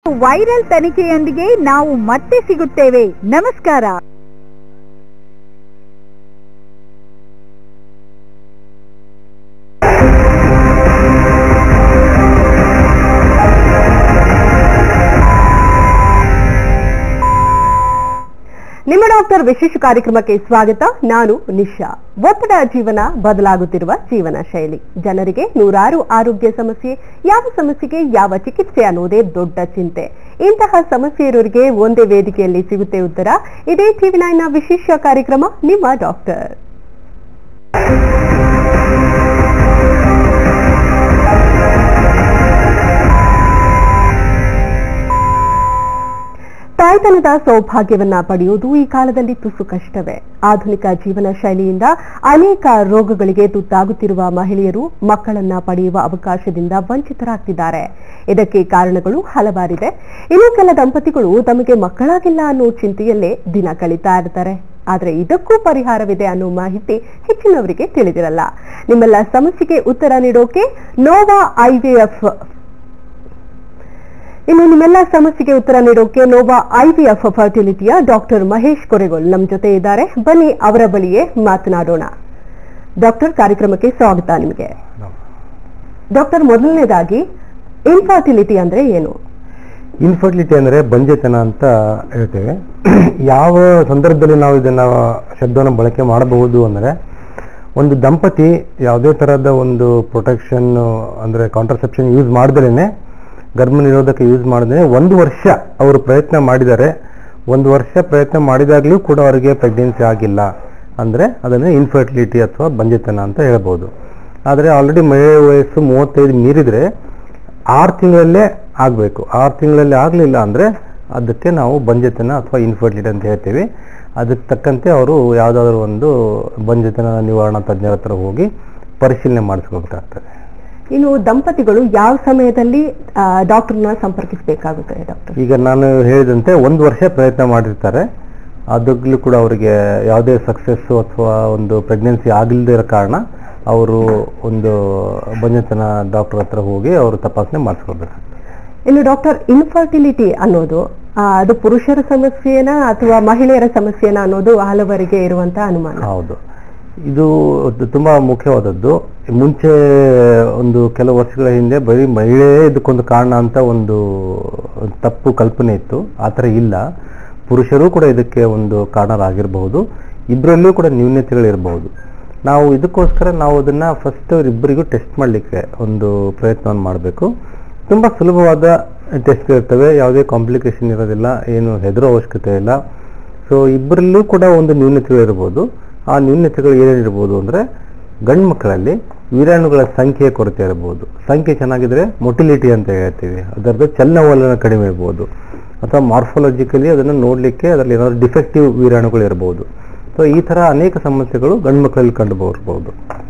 Viral ತನಿಖೆಯೊಂದಿಗೆ ನಾವು ಮತ್ತೆ ಸಿಗುತ್ತೇವೆ ನಮಸ್ಕಾರ ನಿಮ್ಮ ಡಾಕ್ಟರ್ ವಿಶೇಷ ಕಾರ್ಯಕ್ರಮಕ್ಕೆ ಸ್ವಾಗತ ನಾನು ನಿಶಾ ಒತ್ತಡ ಜೀವನ ಬದಲಾಗುತ್ತಿರುವ ಜೀವನ ಶೈಲಿ ಜನರಿಗೆ ನೂರಾರು ಆರೋಗ್ಯ ಸಮಸ್ಯೆ ಯಾವ ಸಮಸ್ಯೆಗೆ ಯಾವ ಚಿಕಿತ್ಸೆ ಅನ್ನೋದೇ ದೊಡ್ಡ ಚಿಂತೆ ಇಂತಹ ಸಮಸ್ಯೆ ಇರೋರಿಗೆ ಒಂದೇ ವೇದಿಕೆಯಲ್ಲಿ ಸಿಗುತ್ತೆ ಉತ್ತರ ಇದೇ ಟಿವಿ ನೈನ್ನ ವಿಶೇಷ ಕಾರ್ಯಕ್ರಮ ನಿಮ್ಮ ಡಾಕ್ಟರ್ ತಾಯ್ತನದ ಸೌಭಾಗ್ಯವನ್ನ ಪಡೆಯುವುದು ಈ ಕಾಲದಲ್ಲಿ ತುಸು ಕಷ್ಟವೇ ಆಧುನಿಕ ಜೀವನ ಶೈಲಿಯಿಂದ ಅನೇಕ ರೋಗಗಳಿಗೆ ತುತ್ತಾಗುತ್ತಿರುವ ಮಹಿಳೆಯರು ಮಕ್ಕಳನ್ನ ಪಡೆಯುವ ಅವಕಾಶದಿಂದ ವಂಚಿತರಾಗ್ತಿದ್ದಾರೆ ಇದಕ್ಕೆ ಕಾರಣಗಳು ಹಲವಾರಿದೆ ಇನ್ನು ಕೆಲ ದಂಪತಿಗಳು ತಮಗೆ ಮಕ್ಕಳಾಗಿಲ್ಲ ಅನ್ನೋ ಚಿಂತೆಯಲ್ಲೇ ದಿನ ಕಳೀತಾ ಇರ್ತಾರೆ ಆದ್ರೆ ಇದಕ್ಕೂ ಪರಿಹಾರವಿದೆ ಅನ್ನೋ ಮಾಹಿತಿ ಹೆಚ್ಚಿನವರಿಗೆ ತಿಳಿದಿರಲ್ಲ ನಿಮ್ಮೆಲ್ಲ ಸಮಸ್ಯೆಗೆ ಉತ್ತರ ನೀಡೋಕೆ ನೋವಾ ಐವಿಎಫ್ ಇನ್ನು ನಿಮ್ಮೆಲ್ಲ ಸಮಸ್ಯೆಗೆ ಉತ್ತರ ನೀಡೋಕೆ ನೋವಾ ಐವಿಎಫ್ ಫರ್ಟಿಲಿಟಿಯ ಡಾಕ್ಟರ್ ಮಹೇಶ್ ಕೊರೆಗೋಲ್ ನಮ್ಮ ಜೊತೆ ಇದ್ದಾರೆ ಬನ್ನಿ ಅವರ ಬಳಿಯೇ ಮಾತನಾಡೋಣ ಡಾಕ್ಟರ್ ಕಾರ್ಯಕ್ರಮಕ್ಕೆ ಸ್ವಾಗತ ನಿಮಗೆ ಡಾಕ್ಟರ್ ಮೊದಲನೇದಾಗಿ ಇನ್ಫರ್ಟಿಲಿಟಿ ಅಂದ್ರೆ ಏನು ಇನ್ಫರ್ಟಿಲಿಟಿ ಅಂದರೆ ಬಂಜೆತನ ಅಂತ ಹೇಳ್ತೇವೆ ಯಾವ ಸಂದರ್ಭದಲ್ಲಿ ನಾವು ಇದನ್ನ ಶಬ್ದವನ್ನು ಬಳಕೆ ಮಾಡಬಹುದು ಅಂದರೆ ಒಂದು ದಂಪತಿ ಯಾವುದೇ ಥರದ ಒಂದು ಪ್ರೊಟೆಕ್ಷನ್ ಅಂದರೆ ಕಾಂಟ್ರಸೆಪ್ಷನ್ ಯೂಸ್ ಮಾಡ್ದಲೇ ಗರ್ಭ ನಿರೋಧಕ ಯೂಸ್ ಮಾಡಿದ್ರೆ ಒಂದು ವರ್ಷ ಅವರು ಪ್ರಯತ್ನ ಮಾಡಿದ್ದಾರೆ ಒಂದು ವರ್ಷ ಪ್ರಯತ್ನ ಮಾಡಿದಾಗಲೂ ಕೂಡ ಅವರಿಗೆ ಪ್ರೆಗ್ನೆನ್ಸಿ ಆಗಿಲ್ಲ ಅಂದರೆ ಅದನ್ನು ಇನ್ಫರ್ಟಿಲಿಟಿ ಅಥವಾ ಬಂಜೆತನ ಅಂತ ಹೇಳ್ಬೋದು ಆದರೆ ಆಲ್ರೆಡಿ ಮಹಿಳೆ ವಯಸ್ಸು ಮೂವತ್ತೈದು ಮೀರಿದರೆ ಆರು ತಿಂಗಳಲ್ಲೇ ಆಗಬೇಕು ಆರು ತಿಂಗಳಲ್ಲಿ ಆಗಲಿಲ್ಲ ಅಂದರೆ ಅದಕ್ಕೆ ನಾವು ಬಂಜೆತನ ಅಥವಾ ಇನ್ಫರ್ಟಿಲಿಟಿ ಅಂತ ಹೇಳ್ತೀವಿ ಅದಕ್ಕೆ ತಕ್ಕಂತೆ ಅವರು ಯಾವುದಾದ್ರೂ ಒಂದು ಬಂಜೆತನ ನಿವಾರಣಾ ತಜ್ಞರ ಹತ್ರ ಹೋಗಿ ಪರಿಶೀಲನೆ ಮಾಡಿಸ್ಕೋಬೇಕಾಗ್ತದೆ ಇನ್ನು ದಂಪತಿಗಳು ಯಾವ ಸಮಯದಲ್ಲಿ ಡಾಕ್ಟರ್ನ ಸಂಪರ್ಕಿಸಬೇಕಾಗುತ್ತೆ ಡಾಕ್ಟರ್ ಈಗ ನಾನು ಹೇಳಿದಂತೆ ಒಂದು ವರ್ಷ ಪ್ರಯತ್ನ ಮಾಡಿರ್ತಾರೆ ಅದಾಗಲೂ ಕೂಡ ಅವರಿಗೆ ಯಾವುದೇ ಸಕ್ಸಸ್ಸು ಅಥವಾ ಒಂದು ಪ್ರೆಗ್ನೆನ್ಸಿ ಆಗಲಿಲ್ಲದೆ ಇರೋ ಕಾರಣ ಅವರು ಒಂದು ಬಂಜೆತನ ಡಾಕ್ಟರ್ ಹತ್ರ ಹೋಗಿ ಅವರು ತಪಾಸಣೆ ಮಾಡಿಸ್ಕೊಳ್ಬೇಕು ಇನ್ನು ಡಾಕ್ಟರ್ ಇನ್ಫರ್ಟಿಲಿಟಿ ಅನ್ನೋದು ಆ, ಅದು ಪುರುಷರ ಸಮಸ್ಯೆನ ಅಥವಾ ಮಹಿಳೆಯರ ಸಮಸ್ಯೆನ ಅನ್ನೋದು ಹಲವರಿಗೆ ಇರುವಂತ ಅನುಮಾನ ಹೌದು ಇದು ಒಂದು ತುಂಬಾ ಮುಖ್ಯವಾದದ್ದು ಮುಂಚೆ ಒಂದು ಕೆಲವು ವರ್ಷಗಳ ಹಿಂದೆ ಬರೀ ಮಹಿಳೆಯೇ ಇದಕ್ಕೊಂದು ಕಾರಣ ಅಂತ ಒಂದು ತಪ್ಪು ಕಲ್ಪನೆ ಇತ್ತು ಆ ಥರ ಇಲ್ಲ ಪುರುಷರು ಕೂಡ ಇದಕ್ಕೆ ಒಂದು ಕಾರಣರಾಗಿರಬಹುದು ಇಬ್ಬರಲ್ಲೂ ಕೂಡ ನ್ಯೂನ್ಯತೆಗಳಿರಬಹುದು ನಾವು ಇದಕ್ಕೋಸ್ಕರ ನಾವು ಅದನ್ನ ಫಸ್ಟ್ ಇಬ್ಬರಿಗೂ ಟೆಸ್ಟ್ ಮಾಡಲಿಕ್ಕೆ ಒಂದು ಪ್ರಯತ್ನವನ್ನು ಮಾಡಬೇಕು ತುಂಬ ಸುಲಭವಾದ ಟೆಸ್ಟ್ ಇರ್ತವೆ ಯಾವುದೇ ಕಾಂಪ್ಲಿಕೇಶನ್ ಇರೋದಿಲ್ಲ ಏನು ಹೆದರೋ ಅವಶ್ಯಕತೆ ಇಲ್ಲ ಸೊ ಇಬ್ಬರಲ್ಲೂ ಕೂಡ ಒಂದು ನ್ಯೂನತೆಗಳಿರ್ಬೋದು ಆ ನ್ಯೂನತೆಗಳು ಏನೇನಿರ್ಬೋದು ಅಂದರೆ ಗಂಡು ಮಕ್ಕಳಲ್ಲಿ ವೀರಾಣುಗಳ ಸಂಖ್ಯೆ ಕೊರತೆ ಇರಬಹುದು ಸಂಖ್ಯೆ ಚೆನ್ನಾಗಿದ್ರೆ ಮೊಟಿಲಿಟಿ ಅಂತ ಹೇಳ್ತೀವಿ ಅದರದ್ದು ಚಲನವಲನ ಕಡಿಮೆ ಇರ್ಬೋದು ಅಥವಾ ಮಾರ್ಫಾಲಜಿಕಲಿ ಅದನ್ನು ನೋಡಲಿಕ್ಕೆ ಅದರಲ್ಲಿ ಏನಾದ್ರು ಡಿಫೆಕ್ಟಿವ್ ವೀರಾಣುಗಳು ಇರಬಹುದು ಸೊ ಈ ಥರ ಅನೇಕ ಸಮಸ್ಯೆಗಳು ಗಂಡು ಮಕ್ಕಳಲ್ಲಿ ಕಂಡು ಬರ್ಬೋದು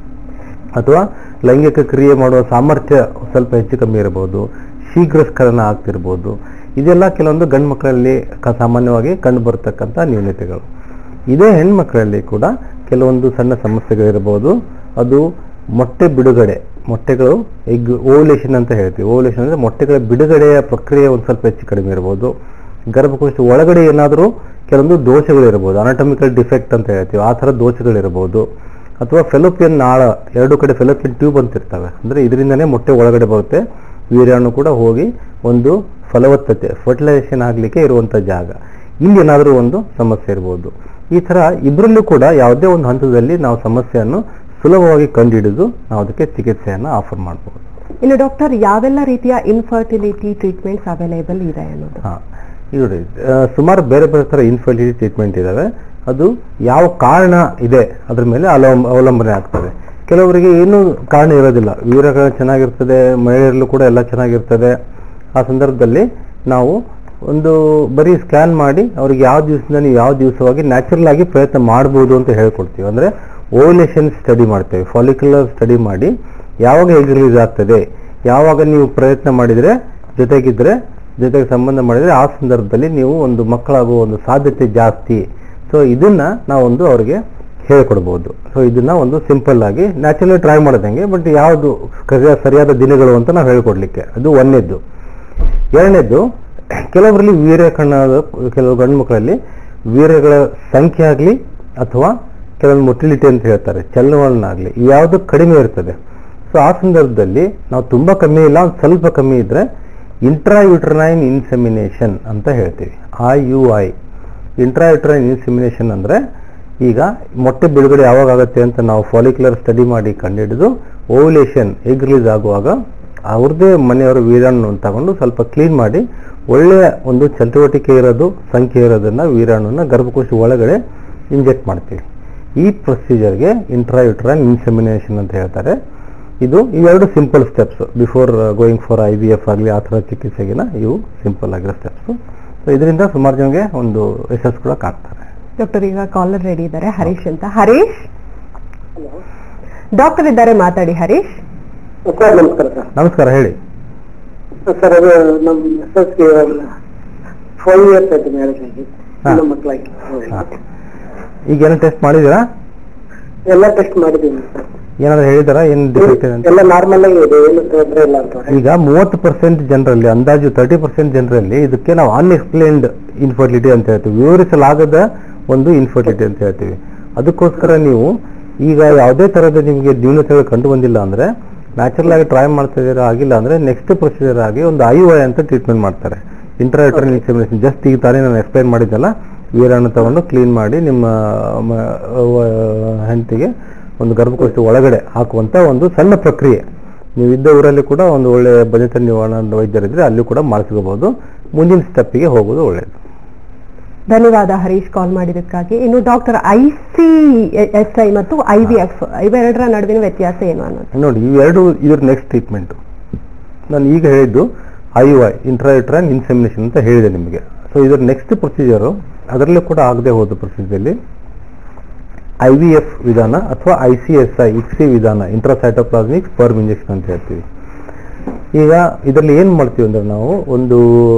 ಅಥವಾ ಲೈಂಗಿಕ ಕ್ರಿಯೆ ಮಾಡುವ ಸಾಮರ್ಥ್ಯ ಸ್ವಲ್ಪ ಹೆಚ್ಚು ಕಮ್ಮಿ ಇರಬಹುದು ಶೀಘ್ರ ಸ್ಖಲನ ಆಗ್ತಿರ್ಬೋದು ಇದೆಲ್ಲ ಕೆಲವೊಂದು ಗಂಡು ಮಕ್ಕಳಲ್ಲಿ ಕ- ಸಾಮಾನ್ಯವಾಗಿ ಕಂಡು ಬರ್ತಕ್ಕಂಥ ನ್ಯೂನತೆಗಳು ಇದೇ ಹೆಣ್ಮಕ್ಳಲ್ಲಿ ಕೂಡ ಕೆಲವೊಂದು ಸಣ್ಣ ಸಮಸ್ಯೆಗಳಿರಬಹುದು ಅದು ಮೊಟ್ಟೆ ಬಿಡುಗಡೆ ಮೊಟ್ಟೆಗಳು ಎಗ್ ಓವ್ಯುಲೇಷನ್ ಅಂತ ಹೇಳ್ತೀವಿ ಓವ್ಯುಲೇಷನ್ ಅಂದರೆ ಮೊಟ್ಟೆಗಳ ಬಿಡುಗಡೆಯ ಪ್ರಕ್ರಿಯೆ ಒಂದು ಸ್ವಲ್ಪ ಹೆಚ್ಚು ಕಡಿಮೆ ಇರ್ಬೋದು ಗರ್ಭಕೋಶ ಒಳಗಡೆ ಏನಾದರೂ ಕೆಲವೊಂದು ದೋಷಗಳಿರ್ಬೋದು ಅನಾಟಮಿಕಲ್ ಡಿಫೆಕ್ಟ್ ಅಂತ ಹೇಳ್ತೀವಿ ಆ ಥರ ದೋಷಗಳಿರ್ಬೋದು ಅಥವಾ ಫೆಲೋಪಿಯನ್ ನಾಳ ಎರಡು ಕಡೆ ಫೆಲೋಪಿಯನ್ ಟ್ಯೂಬ್ ಅಂತ ಇರ್ತವೆ ಅಂದರೆ ಇದರಿಂದನೇ ಮೊಟ್ಟೆ ಒಳಗಡೆ ಬರುತ್ತೆ ವೀರ್ಯಾಣು ಕೂಡ ಹೋಗಿ ಒಂದು ಫಲವತ್ತತೆ ಫರ್ಟಿಲೈಸೇಷನ್ ಆಗಲಿಕ್ಕೆ ಇರುವಂಥ ಜಾಗ ಇಲ್ಲಿ ಏನಾದರೂ ಒಂದು ಸಮಸ್ಯೆ ಇರ್ಬೋದು ಈ ಥರ ಇಬ್ಬರಲ್ಲೂ ಕೂಡ ಯಾವುದೇ ಒಂದು ಹಂತದಲ್ಲಿ ನಾವು ಸಮಸ್ಯೆಯನ್ನು ಸುಲಭವಾಗಿ ಕಂಡುಹಿಡಿದು ನಾವು ಅದಕ್ಕೆ ಚಿಕಿತ್ಸೆಯನ್ನು ಆಫರ್ ಮಾಡ್ಬೋದು ಇನ್ನು ಡಾಕ್ಟರ್ ಯಾವೆಲ್ಲ ರೀತಿಯ ಇನ್ಫರ್ಟಿಲಿಟಿ ಟ್ರೀಟ್ಮೆಂಟ್ಸ್ ಅವೈಲೇಬಲ್ ಇದೆ ಅನ್ನೋದು ಹಾಂ ಈಗ ನೋಡಿ ಆ, ಸುಮಾರು ಬೇರೆ ಬೇರೆ ಥರ ಇನ್ಫರ್ಟಿಲಿಟಿ ಟ್ರೀಟ್ಮೆಂಟ್ ಇದ್ದಾವೆ ಅದು ಯಾವ ಕಾರಣ ಇದೆ ಅದ್ರ ಮೇಲೆ ಅವಲಂ ಅವಲಂಬನೆ ಆಗ್ತದೆ ಕೆಲವರಿಗೆ ಏನೂ ಕಾರಣ ಇರೋದಿಲ್ಲ ವೀರಗಳು ಚೆನ್ನಾಗಿರ್ತದೆ ಮಹಿಳೆಯರಲ್ಲೂ ಕೂಡ ಎಲ್ಲ ಚೆನ್ನಾಗಿರ್ತದೆ ಆ ಸಂದರ್ಭದಲ್ಲಿ ನಾವು ಒಂದು ಬರೀ ಸ್ಕ್ಯಾನ್ ಮಾಡಿ ಅವ್ರಿಗೆ ಯಾವ ದಿವಸದಿಂದ ನೀವು ಯಾವ ದಿವಸವಾಗಿ ನ್ಯಾಚುರಲ್ ಆಗಿ ಪ್ರಯತ್ನ ಮಾಡ್ಬೋದು ಅಂತ ಹೇಳ್ಕೊಡ್ತೀವಿ ಅಂದರೆ ಓವ್ಯುಲೇಷನ್ ಸ್ಟಡಿ ಮಾಡ್ತೇವೆ ಫಾಲಿಕ್ಯುಲರ್ ಸ್ಟಡಿ ಮಾಡಿ ಯಾವಾಗ ಎಗ್ ರಿಲೀಸ್ ಆಗ್ತದೆ ಯಾವಾಗ ನೀವು ಪ್ರಯತ್ನ ಮಾಡಿದರೆ ಜೊತೆಗಿದ್ರೆ ಜೊತೆಗೆ ಸಂಬಂಧ ಮಾಡಿದರೆ ಆ ಸಂದರ್ಭದಲ್ಲಿ ನೀವು ಒಂದು ಮಕ್ಕಳಾಗುವ ಒಂದು ಸಾಧ್ಯತೆ ಜಾಸ್ತಿ ಸೊ ಇದನ್ನ ನಾವೊಂದು ಅವರಿಗೆ ಹೇಳ್ಕೊಡ್ಬೋದು ಸೊ ಇದನ್ನ ಒಂದು ಸಿಂಪಲ್ ಆಗಿ ನ್ಯಾಚುರಲ್ ಟ್ರೈ ಮಾಡೋದಂಗೆ ಬಟ್ ಯಾವುದು ಸರಿಯಾದ ದಿನಗಳು ಅಂತ ನಾವು ಹೇಳ್ಕೊಡ್ಲಿಕ್ಕೆ ಅದು ಒಂದನೇದ್ದು ಎರಡನೇದ್ದು ಕೆಲವರಲ್ಲಿ ವೀರ್ಯ ಕಣ್ಣಾದ ಕೆಲವು ಗಂಡು ಮಕ್ಕಳಲ್ಲಿ ವೀರ್ಯಗಳ ಸಂಖ್ಯೆ ಆಗಲಿ ಅಥವಾ ಕೆಲವೊಂದು ಮೊಟಿಲಿಟಿ ಅಂತ ಹೇಳ್ತಾರೆ ಚಲನವಲನ ಆಗಲಿ ಯಾವುದು ಕಡಿಮೆ ಇರ್ತದೆ ಸೊ ಆ ಸಂದರ್ಭದಲ್ಲಿ ನಾವು ತುಂಬಾ ಕಮ್ಮಿ ಇಲ್ಲ ಒಂದು ಸ್ವಲ್ಪ ಕಮ್ಮಿ ಇದ್ರೆ ಇಂಟ್ರಾಯುಟ್ರನೈನ್ ಇನ್ಸೆಮಿನೇಷನ್ ಅಂತ ಹೇಳ್ತೀವಿ I U I intrauterine insemination ಅಂದ್ರೆ ಈಗ ಮೊಟ್ಟೆ ಬಿಡುಗಡೆ ಯಾವಾಗ ಆಗುತ್ತೆ ಅಂತ ನಾವು ಫಾಲಿಕ್ಯುಲರ್ ಸ್ಟಡಿ ಮಾಡಿ ಕಂಡುಹಿಡಿದು ಓವ್ಯುಲೇಷನ್ ಎಗ್ ರಿಲೀಸ್ ಆಗುವಾಗ ಅವ್ರದ್ದೇ ಮನೆಯವರ ವೀರಾಣು ತಗೊಂಡು ಸ್ವಲ್ಪ ಕ್ಲೀನ್ ಮಾಡಿ ಒಳ್ಳೆಯ ಒಂದು ಚಟುವಟಿಕೆ ಇರೋದು ಸಂಖ್ಯೆ ಇರೋದನ್ನ ವೀರಾಣುನ ಗರ್ಭಕೋಶ ಒಳಗಡೆ ಇಂಜೆಕ್ಟ್ ಮಾಡ್ತೀವಿ ಈ ಪ್ರೊಸೀಜರ್ಗೆ ಇಂಟ್ರಾಯುಟ್ರೈನ್ ಇನ್ಸೆಮಿನೇಷನ್ ಅಂತ ಹೇಳ್ತಾರೆ ಇದು ಇವೆರಡು simple steps before going for I V F ಆಗಲಿ ಆ ಥರ ಚಿಕಿತ್ಸೆಗಿನ ಇವು ಸಿಂಪಲ್ ಆಗಿರೋ ಸ್ಟೆಪ್ಸ್ ಸೊ ಇದರಿಂದ ಸುಮಾರು ಜನಗೆ ಒಂದು ಯಶಸ್ಸು ಕೂಡ ಕಾಣ್ತಾರೆ ಡಾಕ್ಟರ್ ಈಗ ಕಾಲರ್ ರೆಡಿ ಇದ್ದಾರೆ ಹರೀಶ್ ಅಂತ ಹರೀಶ್ ಡಾಕ್ಟರ್ ಇದ್ದಾರೆ ಮಾತಾಡಿ ಹರೀಶ್ ಸರ್ ನಮಸ್ಕಾರ ಸರ್ ನಮಸ್ಕಾರ ಹೇಳಿ ಸರ್ ಅದು ನಮ್ಮ ಮಿಸ್ಸಸ್ಗೆ ಫೈವ್ ಇಯರ್ಸ್ ಆಯ್ತು ಮ್ಯಾರೇಜ್ ಆಗಿ ಹಾ. ನಮ್ಮ ಮಕ್ಕಳಾಗಿ ಹಾ. ಈಗ ಏನೋ ಟೆಸ್ಟ್ ಮಾಡಿದ್ದೀರಾ ಎಲ್ಲ ಟೆಸ್ಟ್ ಮಾಡಿದೀನಿ ಸರ್ ಏನಾದ್ರು ಹೇಳಿದಾರಾ ಏನು ಡಿಫೆಕ್ಟ್ ಇದೆ ಅಂತ ಎಲ್ಲ ನಾರ್ಮಲ್ ಆಗಿ ಇದೆ ಏನು ತೊಂದರೆ ಇಲ್ಲ ಅಂತ ಈಗ ಮೂವತ್ತು ಪರ್ಸೆಂಟ್ ಜನರಲ್ಲಿ ಅಂದಾಜು ತರ್ಟಿ ಪರ್ಸೆಂಟ್ ಜನರಲ್ಲಿ ಇದಕ್ಕೆ ನಾವು ಅನ್ಎಕ್ಸ್ಪ್ಲೇನ್ಡ್ ಇನ್ಫರ್ಟಿಲಿಟಿ ಅಂತ ಹೇಳ್ತೀವಿ ವಿವರಿಸಲಾಗದ ಒಂದು ಇನ್ಫರ್ಟಿಲಿಟಿ ಅಂತ ಹೇಳ್ತೀವಿ ಅದಕ್ಕೋಸ್ಕರ ನೀವು ಈಗ ಯಾವುದೇ ತರಹದ ನಿಮಗೆ ನ್ಯೂನತೆಗಳು ಕಂಡು ಬಂದಿಲ್ಲ ಅಂದ್ರೆ ನ್ಯಾಚುರಲ್ ಆಗಿ ಟ್ರೈ ಮಾಡ್ತಾ ಇದ್ದೀರಾ ಆಗಿಲ್ಲ ಅಂದ್ರೆ ನೆಕ್ಸ್ಟ್ ಪ್ರೊಸೀಜರ್ ಆಗಿ ಒಂದು ಐ ಐ ಅಂತ ಟ್ರೀಟ್ಮೆಂಟ್ ಮಾಡ್ತಾರೆ ಇಂಟ್ರಾಟ್ರನ್ ಇನ್ಸೆಮಿನೇಷನ್ ಜಸ್ಟ್ ಈಗ ತಾನೇ ನಾನು ಎಕ್ಸ್ಪ್ಲೈನ್ ಮಾಡಿದ್ದಲ್ಲ ವೀರಾಣು ತಗೊಂಡು ಕ್ಲೀನ್ ಮಾಡಿ ನಿಮ್ಮ ಹೆಂಡತಿಗೆ ಒಂದು ಗರ್ಭಕೋಶ ಒಳಗಡೆ ಹಾಕುವಂತ ಒಂದು ಸಣ್ಣ ಪ್ರಕ್ರಿಯೆ ನೀವು ಇದ್ದ ಊರಲ್ಲಿ ಕೂಡ ಒಂದು ಒಳ್ಳೆ ಬಜೆಟ್ ನಿವಾರಣಾ ವೈದ್ಯರಿದ್ರೆ ಅಲ್ಲಿ ಕೂಡ ಮಾಡಿಸ್ಕೋಬಹುದು ಮುಂದಿನ ಸ್ಟೆಪ್ಪಿಗೆ ಹೋಗೋದು ಒಳ್ಳೆಯದು ಧನ್ಯವಾದ ಹರೀಶ್ ಕಾಲ್ ಮಾಡಿದ್ದಕ್ಕಾಗಿ ಇನ್ನು doctor I C S I ಮತ್ತು ಐ ವಿ ಎಫ್ ಇವೆರಡರ ನಡುವಿನ ವ್ಯತ್ಯಾಸ ಏನು ಅನ್ನೋದು ನೋಡಿ ಇವೆರಡು ಇದ್ರ ನೆಕ್ಸ್ಟ್ ಟ್ರೀಟ್ಮೆಂಟ್ ನಾನು ಈಗ ಹೇಳಿದ್ದು ಐ ಐ ಇಂಟ್ರಾಯುಟ್ರೈನ್ ಇನ್ಸೆಮಿನೇಷನ್ ಅಂತ ಹೇಳಿದೆ ನಿಮಗೆ ಸೊ ಇದರ ನೆಕ್ಸ್ಟ್ ಪ್ರೊಸೀಜರು ಅದರಲ್ಲೂ ಕೂಡ ಆಗದೆ ಹೋದ ಪ್ರೊಸೀಜರ್ಲಿ ಐ ವಿ ಎಫ್ ವಿಧಾನ ಅಥವಾ I C S I ICSI ವಿಧಾನ ಇಂಟ್ರಾಸೈಟೋಪ್ಲಾಸ್ಮಿಕ್ ಸ್ಪರ್ಮ್ ಇಂಜೆಕ್ಷನ್ ಅಂತ ಹೇಳ್ತೀವಿ ಈಗ ಇದರಲ್ಲಿ ಏನು ಮಾಡ್ತೀವಿ ಅಂದ್ರೆ ನಾವು ಒಂದು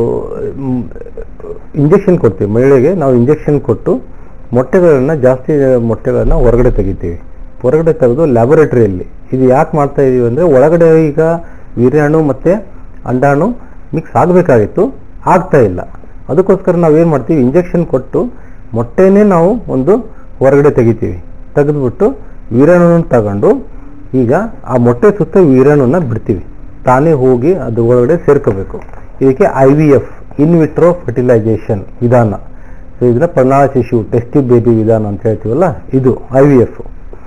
ಇಂಜೆಕ್ಷನ್ ಕೊಡ್ತೀವಿ ಮಹಿಳೆಗೆ ನಾವು ಇಂಜೆಕ್ಷನ್ ಕೊಟ್ಟು ಮೊಟ್ಟೆಗಳನ್ನ ಜಾಸ್ತಿ ಮೊಟ್ಟೆಗಳನ್ನ ಹೊರಗಡೆ ತೆಗಿತೀವಿ ಹೊರಗಡೆ ತೆಗೆದು ಲ್ಯಾಬೊರೇಟರಿಯಲ್ಲಿ ಇದು ಯಾಕೆ ಮಾಡ್ತಾ ಇದೀವಿ ಅಂದ್ರೆ ಒಳಗಡೆ ಈಗ ವೀರ್ಯಾಣು ಮತ್ತೆ ಅಂಡಾಣು ಮಿಕ್ಸ್ ಆಗಬೇಕಾಗಿತ್ತು ಆಗ್ತಾ ಇಲ್ಲ ಅದಕ್ಕೋಸ್ಕರ ನಾವು ಏನು ಮಾಡ್ತೀವಿ ಇಂಜೆಕ್ಷನ್ ಕೊಟ್ಟು ಮೊಟ್ಟೆನೇ ನಾವು ಒಂದು ಹೊರಗಡೆ ತೆಗಿತೀವಿ ತೆಗೆದ್ಬಿಟ್ಟು ವೀರ್ಯಾಣುವನ್ನು ತಗೊಂಡು ಈಗ ಆ ಮೊಟ್ಟೆ ಸುತ್ತ ವೀರ್ಯಾಣುನ ಬಿಡ್ತೀವಿ ತಾನೇ ಹೋಗಿ ಅದು ಒಳಗಡೆ ಸೇರ್ಕೋಬೇಕು ಇದಕ್ಕೆ I V F in vitro fertilisation ವಿಧಾನ ಸೊ ಇದನ್ನ ಪ್ರಣಾಳ ಶಿಶು ಟೆಸ್ಟಿ ಬೇಬಿ ವಿಧಾನ ಅಂತ ಹೇಳ್ತೀವಲ್ಲ ಇದು ಐ ವಿ ಎಫ್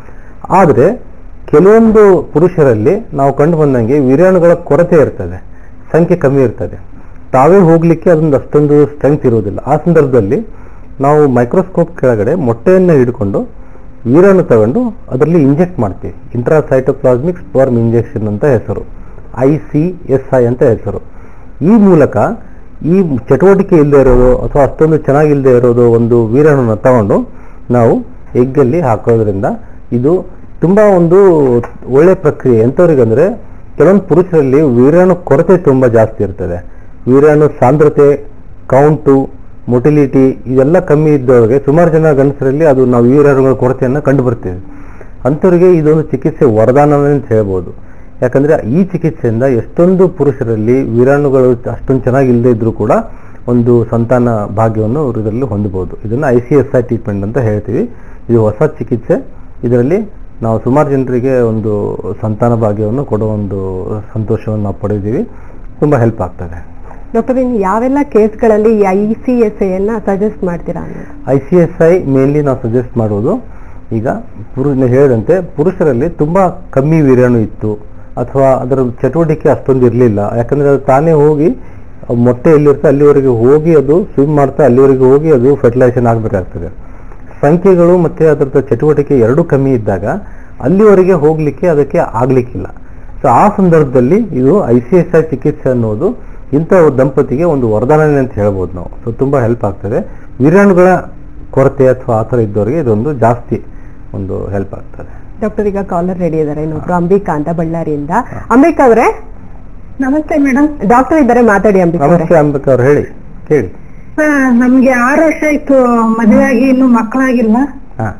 ಆದರೆ ಕೆಲವೊಂದು ಪುರುಷರಲ್ಲಿ ನಾವು ಕಂಡು ಬಂದಂಗೆ ವೀರ್ಯಾಣುಗಳ ಕೊರತೆ ಇರ್ತದೆ ಸಂಖ್ಯೆ ಕಮ್ಮಿ ಇರ್ತದೆ ತಾವೇ ಹೋಗ್ಲಿಕ್ಕೆ ಅದೊಂದು ಅಷ್ಟೊಂದು ಸ್ಟ್ರೆಂತ್ ಇರುವುದಿಲ್ಲ ಆ ಸಂದರ್ಭದಲ್ಲಿ ನಾವು ಮೈಕ್ರೋಸ್ಕೋಪ್ ಕೆಳಗಡೆ ಮೊಟ್ಟೆಯನ್ನು ಹಿಡ್ಕೊಂಡು ವೀರ್ಯಾಣು ತಗೊಂಡು ಅದರಲ್ಲಿ ಇಂಜೆಕ್ಟ್ ಮಾಡ್ತೀವಿ ಇಂಟ್ರಾಸೈಟೋಪ್ಲಾಸ್ಮಿಕ್ ಸ್ಪರ್ಮ್ ಇಂಜೆಕ್ಷನ್ ಅಂತ ಹೆಸರು ಐ ಸಿ ಎಸ್ ಐ ಅಂತ ಹೆಸರು ಈ ಮೂಲಕ ಈ ಚಟುವಟಿಕೆ ಇಲ್ಲದೆ ಇರೋದು ಅಥವಾ ಅಷ್ಟೊಂದು ಚೆನ್ನಾಗಿಲ್ಲದೆ ಇರೋದು ಒಂದು ವೀರ್ಯಾಣುನ ತಗೊಂಡು ನಾವು ಎಗ್ಗಲ್ಲಿ ಹಾಕೋದ್ರಿಂದ ಇದು ತುಂಬಾ ಒಂದು ಒಳ್ಳೆ ಪ್ರಕ್ರಿಯೆ ಎಂಥವ್ರಿಗಂದ್ರೆ ಕೆಲವೊಂದು ಪುರುಷರಲ್ಲಿ ವೀರ್ಯಾಣು ಕೊರತೆ ತುಂಬಾ ಜಾಸ್ತಿ ಇರ್ತದೆ ವೀರ್ಯಾಣು ಸಾಂದ್ರತೆ ಕೌಂಟು ಮೊಟಿಲಿಟಿ ಇದೆಲ್ಲ ಕಮ್ಮಿ ಇದ್ದವ್ರಿಗೆ ಸುಮಾರು ಜನ ಗಂಡಸರಲ್ಲಿ ಅದು ನಾವು ವೀರ್ಯಾಣುಗಳ ಕೊರತೆಯನ್ನು ಕಂಡು ಬರ್ತೀವಿ ಅಂಥವ್ರಿಗೆ ಇದೊಂದು ಚಿಕಿತ್ಸೆ ವರದಾನವೇ ಅಂತ ಹೇಳ್ಬೋದು ಯಾಕಂದ್ರೆ ಈ ಚಿಕಿತ್ಸೆಯಿಂದ ಎಷ್ಟೊಂದು ಪುರುಷರಲ್ಲಿ ವೀರಾಣುಗಳು ಅಷ್ಟೊಂದು ಚೆನ್ನಾಗಿ ಇಲ್ಲದೆ ಇದ್ರೂ ಕೂಡ ಒಂದು ಸಂತಾನ ಭಾಗ್ಯವನ್ನು ಅವರು ಇದರಲ್ಲಿ ಹೊಂದಬಹುದು ಇದನ್ನು I C S I treatment ಅಂತ ಹೇಳ್ತೀವಿ ಇದು ಹೊಸ ಚಿಕಿತ್ಸೆ ಇದರಲ್ಲಿ ನಾವು ಸುಮಾರು ಜನರಿಗೆ ಒಂದು ಸಂತಾನ ಭಾಗ್ಯವನ್ನು ಕೊಡೋ ಒಂದು ಸಂತೋಷವನ್ನು ನಾವು ಪಡೆದಿದ್ದೀವಿ ತುಂಬ ಹೆಲ್ಪ್ ಆಗ್ತದೆ ಡಾಕ್ಟರ್ ಇನ್ನು ಯಾವೆಲ್ಲ ಕೇಸ್ಗಳಲ್ಲಿ I C S I suggest ಮಾಡ್ತೀರಾ ಅನ್ನೋದು I C S I mainly ನಾವು ಸಜೆಸ್ಟ್ ಮಾಡೋದು ಈಗ ಪುರು ನೀವು ಹೇಳಿದಂತೆ ಪುರುಷರಲ್ಲಿ ತುಂಬಾ ಕಮ್ಮಿ ವೀರ್ಯಾಣು ಇತ್ತು ಅಥವಾ ಅದರ ಚಟುವಟಿಕೆ ಅಷ್ಟೊಂದು ಇರಲಿಲ್ಲ ಯಾಕಂದ್ರೆ ಅದು ತಾನೇ ಹೋಗಿ ಆ ಮೊಟ್ಟೆ ಎಲ್ಲಿರುತ್ತೆ ಅಲ್ಲಿವರೆಗೆ ಹೋಗಿ ಅದು ಸ್ವಿಮ್ ಮಾಡ್ತಾ ಅಲ್ಲಿವರೆಗೆ ಹೋಗಿ ಅದು ಫರ್ಟಿಲೈಸೇಷನ್ ಆಗಬೇಕಾಗ್ತದೆ ಸಂಖ್ಯೆಗಳು ಮತ್ತೆ ಅದರ ಚಟುವಟಿಕೆ ಎರಡೂ ಕಮ್ಮಿ ಇದ್ದಾಗ ಅಲ್ಲಿವರೆಗೆ ಹೋಗ್ಲಿಕ್ಕೆ ಅದಕ್ಕೆ ಆಗ್ಲಿಕ್ಕಿಲ್ಲ ಸೊ ಆ ಸಂದರ್ಭದಲ್ಲಿ ಇದು ಐ ಸಿ ಎಸ್ ಐ ಚಿಕಿತ್ಸೆ ಅನ್ನೋದು ಇಂಥ ದಂಪತಿಗೆ ಒಂದು ವರದಾನನೇ ಅಂತ ಹೇಳ್ಬೋದು ನಾವು ಸೊ ತುಂಬಾ ಹೆಲ್ಪ್ ಆಗ್ತದೆ ವೀರ್ಯಾಣುಗಳ ಕೊರತೆ ಅಥವಾ ಆ ಥರ ಇದ್ದವರಿಗೆ ಇದೊಂದು ಜಾಸ್ತಿ ಒಂದು ಹೆಲ್ಪ್ ಆಗ್ತದೆ ಡಾಕ್ಟರ್ ಈಗ ಕಾಲರ್ ರೆಡಿ ಇದ್ದಾರೆ ಇನ್ನೊಬ್ರು ಅಂಬಿಕಾ ಅಂತ ಬಳ್ಳಾರಿಯಿಂದ ಅಂಬಿಕಾ ಅವರೇ ನಮಸ್ತೆ ಮೇಡಮ್ ಡಾಕ್ಟರ್ ಇದ್ದಾರೆ ಮಾತಾಡಿ ಅಂಬಿಕಾ ಅವರೇ ನಮಸ್ತೆ ಅಂಬಿಕಾ ಅವ್ರು ಹೇಳಿ ಕೇಳಿ ನಮ್ಗೆ ಆರು ವರ್ಷ ಆಯ್ತು ಮದುವೆ ಆಗಿ ಇನ್ನು ಮಕ್ಕಳಾಗಿಲ್ಲ ಹಾ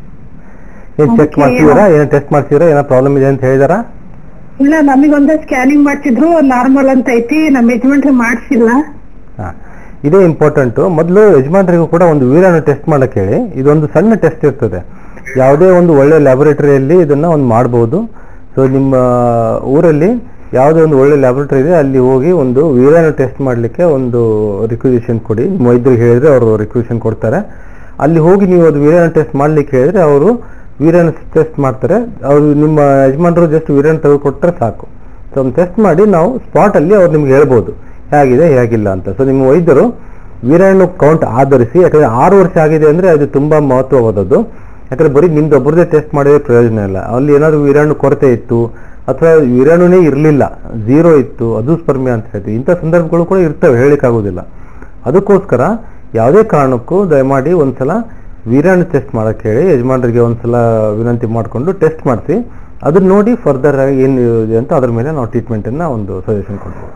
ಏನ್ ಚೆಕ್ Okay. ಮಾಡ್ತಿದ್ದೀರಾ ಏನೋ ಟೆಸ್ಟ್ ಮಾಡ್ತಿದ್ದೀರಾ ಏನೋ ಪ್ರಾಬ್ಲಮ್ ಇದೆ ಅಂತ ಹೇಳಿದಾರಾ ಇಲ್ಲ ನಮಗೊಂದೇ ಸ್ಕ್ಯಾನಿಂಗ್ ಮಾಡ್ಸಿದ್ರು ನಾರ್ಮಲ್ ಅಂತ ಐತಿ ನಮ್ಮ ಯಜಮಾನ್ರಿ ಮಾಡ್ಸಿಲ್ಲ ಹಾ ಇದೇ ಇಂಪಾರ್ಟೆಂಟು ಮೊದಲು ಯಜಮಾನರಿಗೂ ಕೂಡ ಒಂದು ವೀರ್ಯಾಣು ಟೆಸ್ಟ್ ಮಾಡಕ್ಕೆ ಹೇಳಿ ಇದೊಂದು ಸಣ್ಣ ಟೆಸ್ಟ್ ಇರ್ತದೆ ಯಾವುದೇ ಒಂದು ಒಳ್ಳೆ ಲ್ಯಾಬೊರೇಟರಿಯಲ್ಲಿ ಇದನ್ನ ಒಂದು ಮಾಡ್ಬೋದು ಸೊ ನಿಮ್ಮ ಊರಲ್ಲಿ ಯಾವುದೇ ಒಂದು ಒಳ್ಳೆ ಲ್ಯಾಬೊರೇಟರಿ ಇದೆ ಅಲ್ಲಿ ಹೋಗಿ ಒಂದು ವೀರ್ಯಾಣು ಟೆಸ್ಟ್ ಮಾಡಲಿಕ್ಕೆ ಒಂದು ರಿಕ್ವಿಸಿಷನ್ ಕೊಡಿ ನಿಮ್ಮ ವೈದ್ಯರಿಗೆ ಹೇಳಿದ್ರೆ ಅವರು ರಿಕ್ವಿಸಿಷನ್ ಕೊಡ್ತಾರೆ ಅಲ್ಲಿ ಹೋಗಿ ನೀವು ಅದು ವೀರ್ಯಾಣು ಟೆಸ್ಟ್ ಮಾಡ್ಲಿಕ್ಕೆ ಹೇಳಿದ್ರೆ ಅವರು ವೀರ್ಯಾಣು ಟೆಸ್ಟ್ ಮಾಡ್ತಾರೆ ಅವರು ನಿಮ್ಮ ಯಜಮಾನರು ಜಸ್ಟ್ ವೀರ್ಯಾಣು ತೆಗೆದುಕೊಟ್ರೆ ಸಾಕು ಸೊ ಒಂದು ಟೆಸ್ಟ್ ಮಾಡಿ ನಾವು ಸ್ಪಾಟ್ ಅಲ್ಲಿ ಅವ್ರು ನಿಮ್ಗೆ ಹೇಳ್ಬೋದು ಹೇಗಿದೆ ಹೇಗಿಲ್ಲ ಅಂತ ಸೊ ನಿಮ್ಮ ವೈದ್ಯರು ವೀರ್ಯಾಣು ಕೌಂಟ್ ಆಧರಿಸಿ ಯಾಕಂದ್ರೆ ಆರು ವರ್ಷ ಆಗಿದೆ ಅಂದ್ರೆ ಅದು ತುಂಬಾ ಮಹತ್ವವಾದದ್ದು ಯಾಕಂದ್ರೆ ಬರೀ ನಿಮ್ದು ಒಬ್ಬರದೇ ಟೆಸ್ಟ್ ಮಾಡಿದ್ರೆ ಪ್ರಯೋಜನ ಇಲ್ಲ ಅಲ್ಲಿ ಏನಾದ್ರು ವೀರ್ಯಾಣು ಕೊರತೆ ಇತ್ತು ಅಥವಾ ವೀರ್ಯಾಣುನೇ ಇರಲಿಲ್ಲ ಝೀರೋ ಇತ್ತು ಅದು ಸ್ಪರ್ಮಿ ಅಂತ ಹೇಳ್ತೀವಿ ಇಂಥ ಸಂದರ್ಭಗಳು ಕೂಡ ಇರ್ತವೆ ಹೇಳಿಕ್ಕಾಗೋದಿಲ್ಲ ಅದಕ್ಕೋಸ್ಕರ ಯಾವುದೇ ಕಾರಣಕ್ಕೂ ದಯಮಾಡಿ ಒಂದ್ಸಲ ವೀರ್ಯಾಣು ಟೆಸ್ಟ್ ಮಾಡಕ್ಕೆ ಹೇಳಿ ಯಜಮಾನರಿಗೆ ಒಂದ್ಸಲ ವಿನಂತಿ ಮಾಡಿಕೊಂಡು ಟೆಸ್ಟ್ ಮಾಡಿಸಿ ಅದನ್ನ ನೋಡಿ ಫರ್ದರ್ ಆಗಿ ಏನು ಇದೆ ಅಂತ ಅದ್ರ ಮೇಲೆ ನಾವು ಟ್ರೀಟ್ಮೆಂಟ್ ಅನ್ನ ಒಂದು ಸಜೆಷನ್ ಕೊಡ್ಬೋದು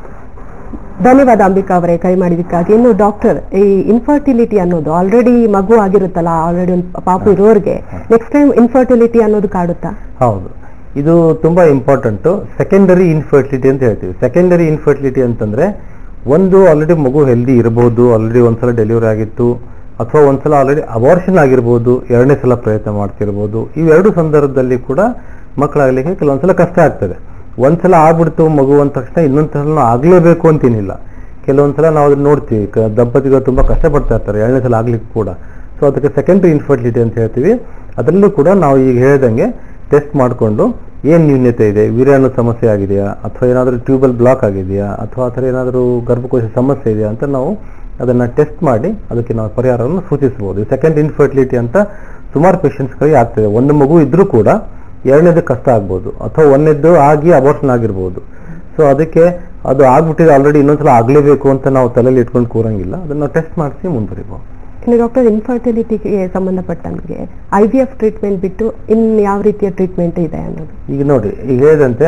ಧನ್ಯವಾದ ಅಂಬಿಕಾ ಅವರೇ ಕೈ ಮಾಡಿದ್ದಕ್ಕಾಗಿ ಇನ್ನು ಡಾಕ್ಟರ್ ಈ ಇನ್ಫರ್ಟಿಲಿಟಿ ಅನ್ನೋದು ಆಲ್ರೆಡಿ ಮಗು ಆಗಿರುತ್ತಲ್ಲ ಆಲ್ರೆಡಿ ಒಂದು ಪಾಪು ಇರೋರ್ಗೆ ನೆಕ್ಸ್ಟ್ ಟೈಮ್ ಇನ್ಫರ್ಟಿಲಿಟಿ ಅನ್ನೋದು ಕಾಡುತ್ತಾ ಹೌದು ಇದು ತುಂಬಾ ಇಂಪಾರ್ಟೆಂಟು ಸೆಕೆಂಡರಿ ಇನ್ಫರ್ಟಿಲಿಟಿ ಅಂತ ಹೇಳ್ತೀವಿ ಸೆಕೆಂಡರಿ ಇನ್ಫರ್ಟಿಲಿಟಿ ಅಂತಂದ್ರೆ ಒಂದು ಆಲ್ರೆಡಿ ಮಗು ಹೆಲ್ದಿ ಇರಬಹುದು ಆಲ್ರೆಡಿ ಒಂದ್ಸಲ ಡೆಲಿವರಿ ಆಗಿತ್ತು ಅಥವಾ ಒಂದ್ಸಲ ಆಲ್ರೆಡಿ ಅಬಾರ್ಷನ್ ಆಗಿರ್ಬೋದು ಎರಡನೇ ಸಲ ಪ್ರಯತ್ನ ಮಾಡ್ತಿರ್ಬೋದು ಇವೆರಡು ಸಂದರ್ಭದಲ್ಲಿ ಕೂಡ ಮಕ್ಕಳಾಗ್ಲಿಕ್ಕೆ ಕೆಲವೊಂದ್ಸಲ ಕಷ್ಟ ಆಗ್ತದೆ ಒಂದ್ಸಲ ಆಗ್ಬಿಡ್ತು ಮಗು ಅಂದ ತಕ್ಷಣ ಇನ್ನೊಂದ್ ಸಲ ಆಗ್ಲೇಬೇಕು ಅಂತೇನಿಲ್ಲ ಕೆಲವೊಂದ್ಸಲ ನಾವು ಅದನ್ನ ನೋಡ್ತೀವಿ ಕ- ದಂಪತಿಗಳು ತುಂಬಾ ಕಷ್ಟಪಡ್ತಾ ಇರ್ತಾರೆ ಎರಡನೇ ಸಲ ಆಗ್ಲಿಕ್ಕೆ ಕೂಡ ಸೊ ಅದಕ್ಕೆ ಸೆಕೆಂಡರಿ ಇನ್ಫರ್ಟಿಲಿಟಿ ಅಂತ ಹೇಳ್ತೀವಿ ಅದರಲ್ಲೂ ಕೂಡ ನಾವು ಈಗ ಹೇಳ್ದಂಗೆ ಟೆಸ್ಟ್ ಮಾಡಿಕೊಂಡು ಏನ್ ನ್ಯೂನ್ಯತೆ ಇದೆ ವೀರ್ಯಾಣು ಸಮಸ್ಯೆ ಆಗಿದೆಯಾ ಅಥವಾ ಏನಾದರೂ ಟ್ಯೂಬಲ್ ಬ್ಲಾಕ್ ಆಗಿದೆಯಾ ಅಥವಾ ಆ ಥರ ಏನಾದರೂ ಗರ್ಭಕೋಶ ಸಮಸ್ಯೆ ಇದೆಯಾ ಅಂತ ನಾವು ಅದನ್ನ ಟೆಸ್ಟ್ ಮಾಡಿ ಅದಕ್ಕೆ ನಾವು ಪರಿಹಾರವನ್ನು ಸೂಚಿಸಬಹುದು ಸೆಕೆಂಡ್ ಇನ್ಫರ್ಟಿಲಿಟಿ ಅಂತ ಸುಮಾರು ಪೇಷಂಟ್ಸ್ಗಳಿಗೆ ಆಗ್ತದೆ ಒಂದು ಮಗು ಇದ್ರೂ ಕೂಡ ಎರಡನೇದು ಕಷ್ಟ ಆಗ್ಬೋದು ಅಥವಾ ಒಂದನೇದ್ದು ಆಗಿ ಅಬೋರ್ಷನ್ ಆಗಿರ್ಬೋದು ಸೊ ಅದಕ್ಕೆ ಅದು ಆಗ್ಬಿಟ್ಟಿದೆ ಆಲ್ರೆಡಿ ಇನ್ನೊಂದ್ಸಲ ಆಗ್ಲೇಬೇಕು ಅಂತ ನಾವು ತಲೆಯಲ್ಲಿ ಇಟ್ಕೊಂಡು ಕೂರಂಗಿಲ್ಲ ಅದನ್ನ ಟೆಸ್ಟ್ ಮಾಡಿಸಿ ಮುಂದುವರಿಬಹುದು ಇನ್ನು ಡಾಕ್ಟರ್ ಇನ್ಫರ್ಟಿಲಿಟಿಗೆ ಸಂಬಂಧಪಟ್ಟಂಗೆ ಐ ವಿ ಎಫ್ ಟ್ರೀಟ್ಮೆಂಟ್ ಬಿಟ್ಟು ಇನ್ ಯಾವ ರೀತಿಯ ಟ್ರೀಟ್ಮೆಂಟ್ ಇದೆ ಅನ್ನೋದು ಈಗ ನೋಡಿ ಈಗ ಹೇಳಿದಂತೆ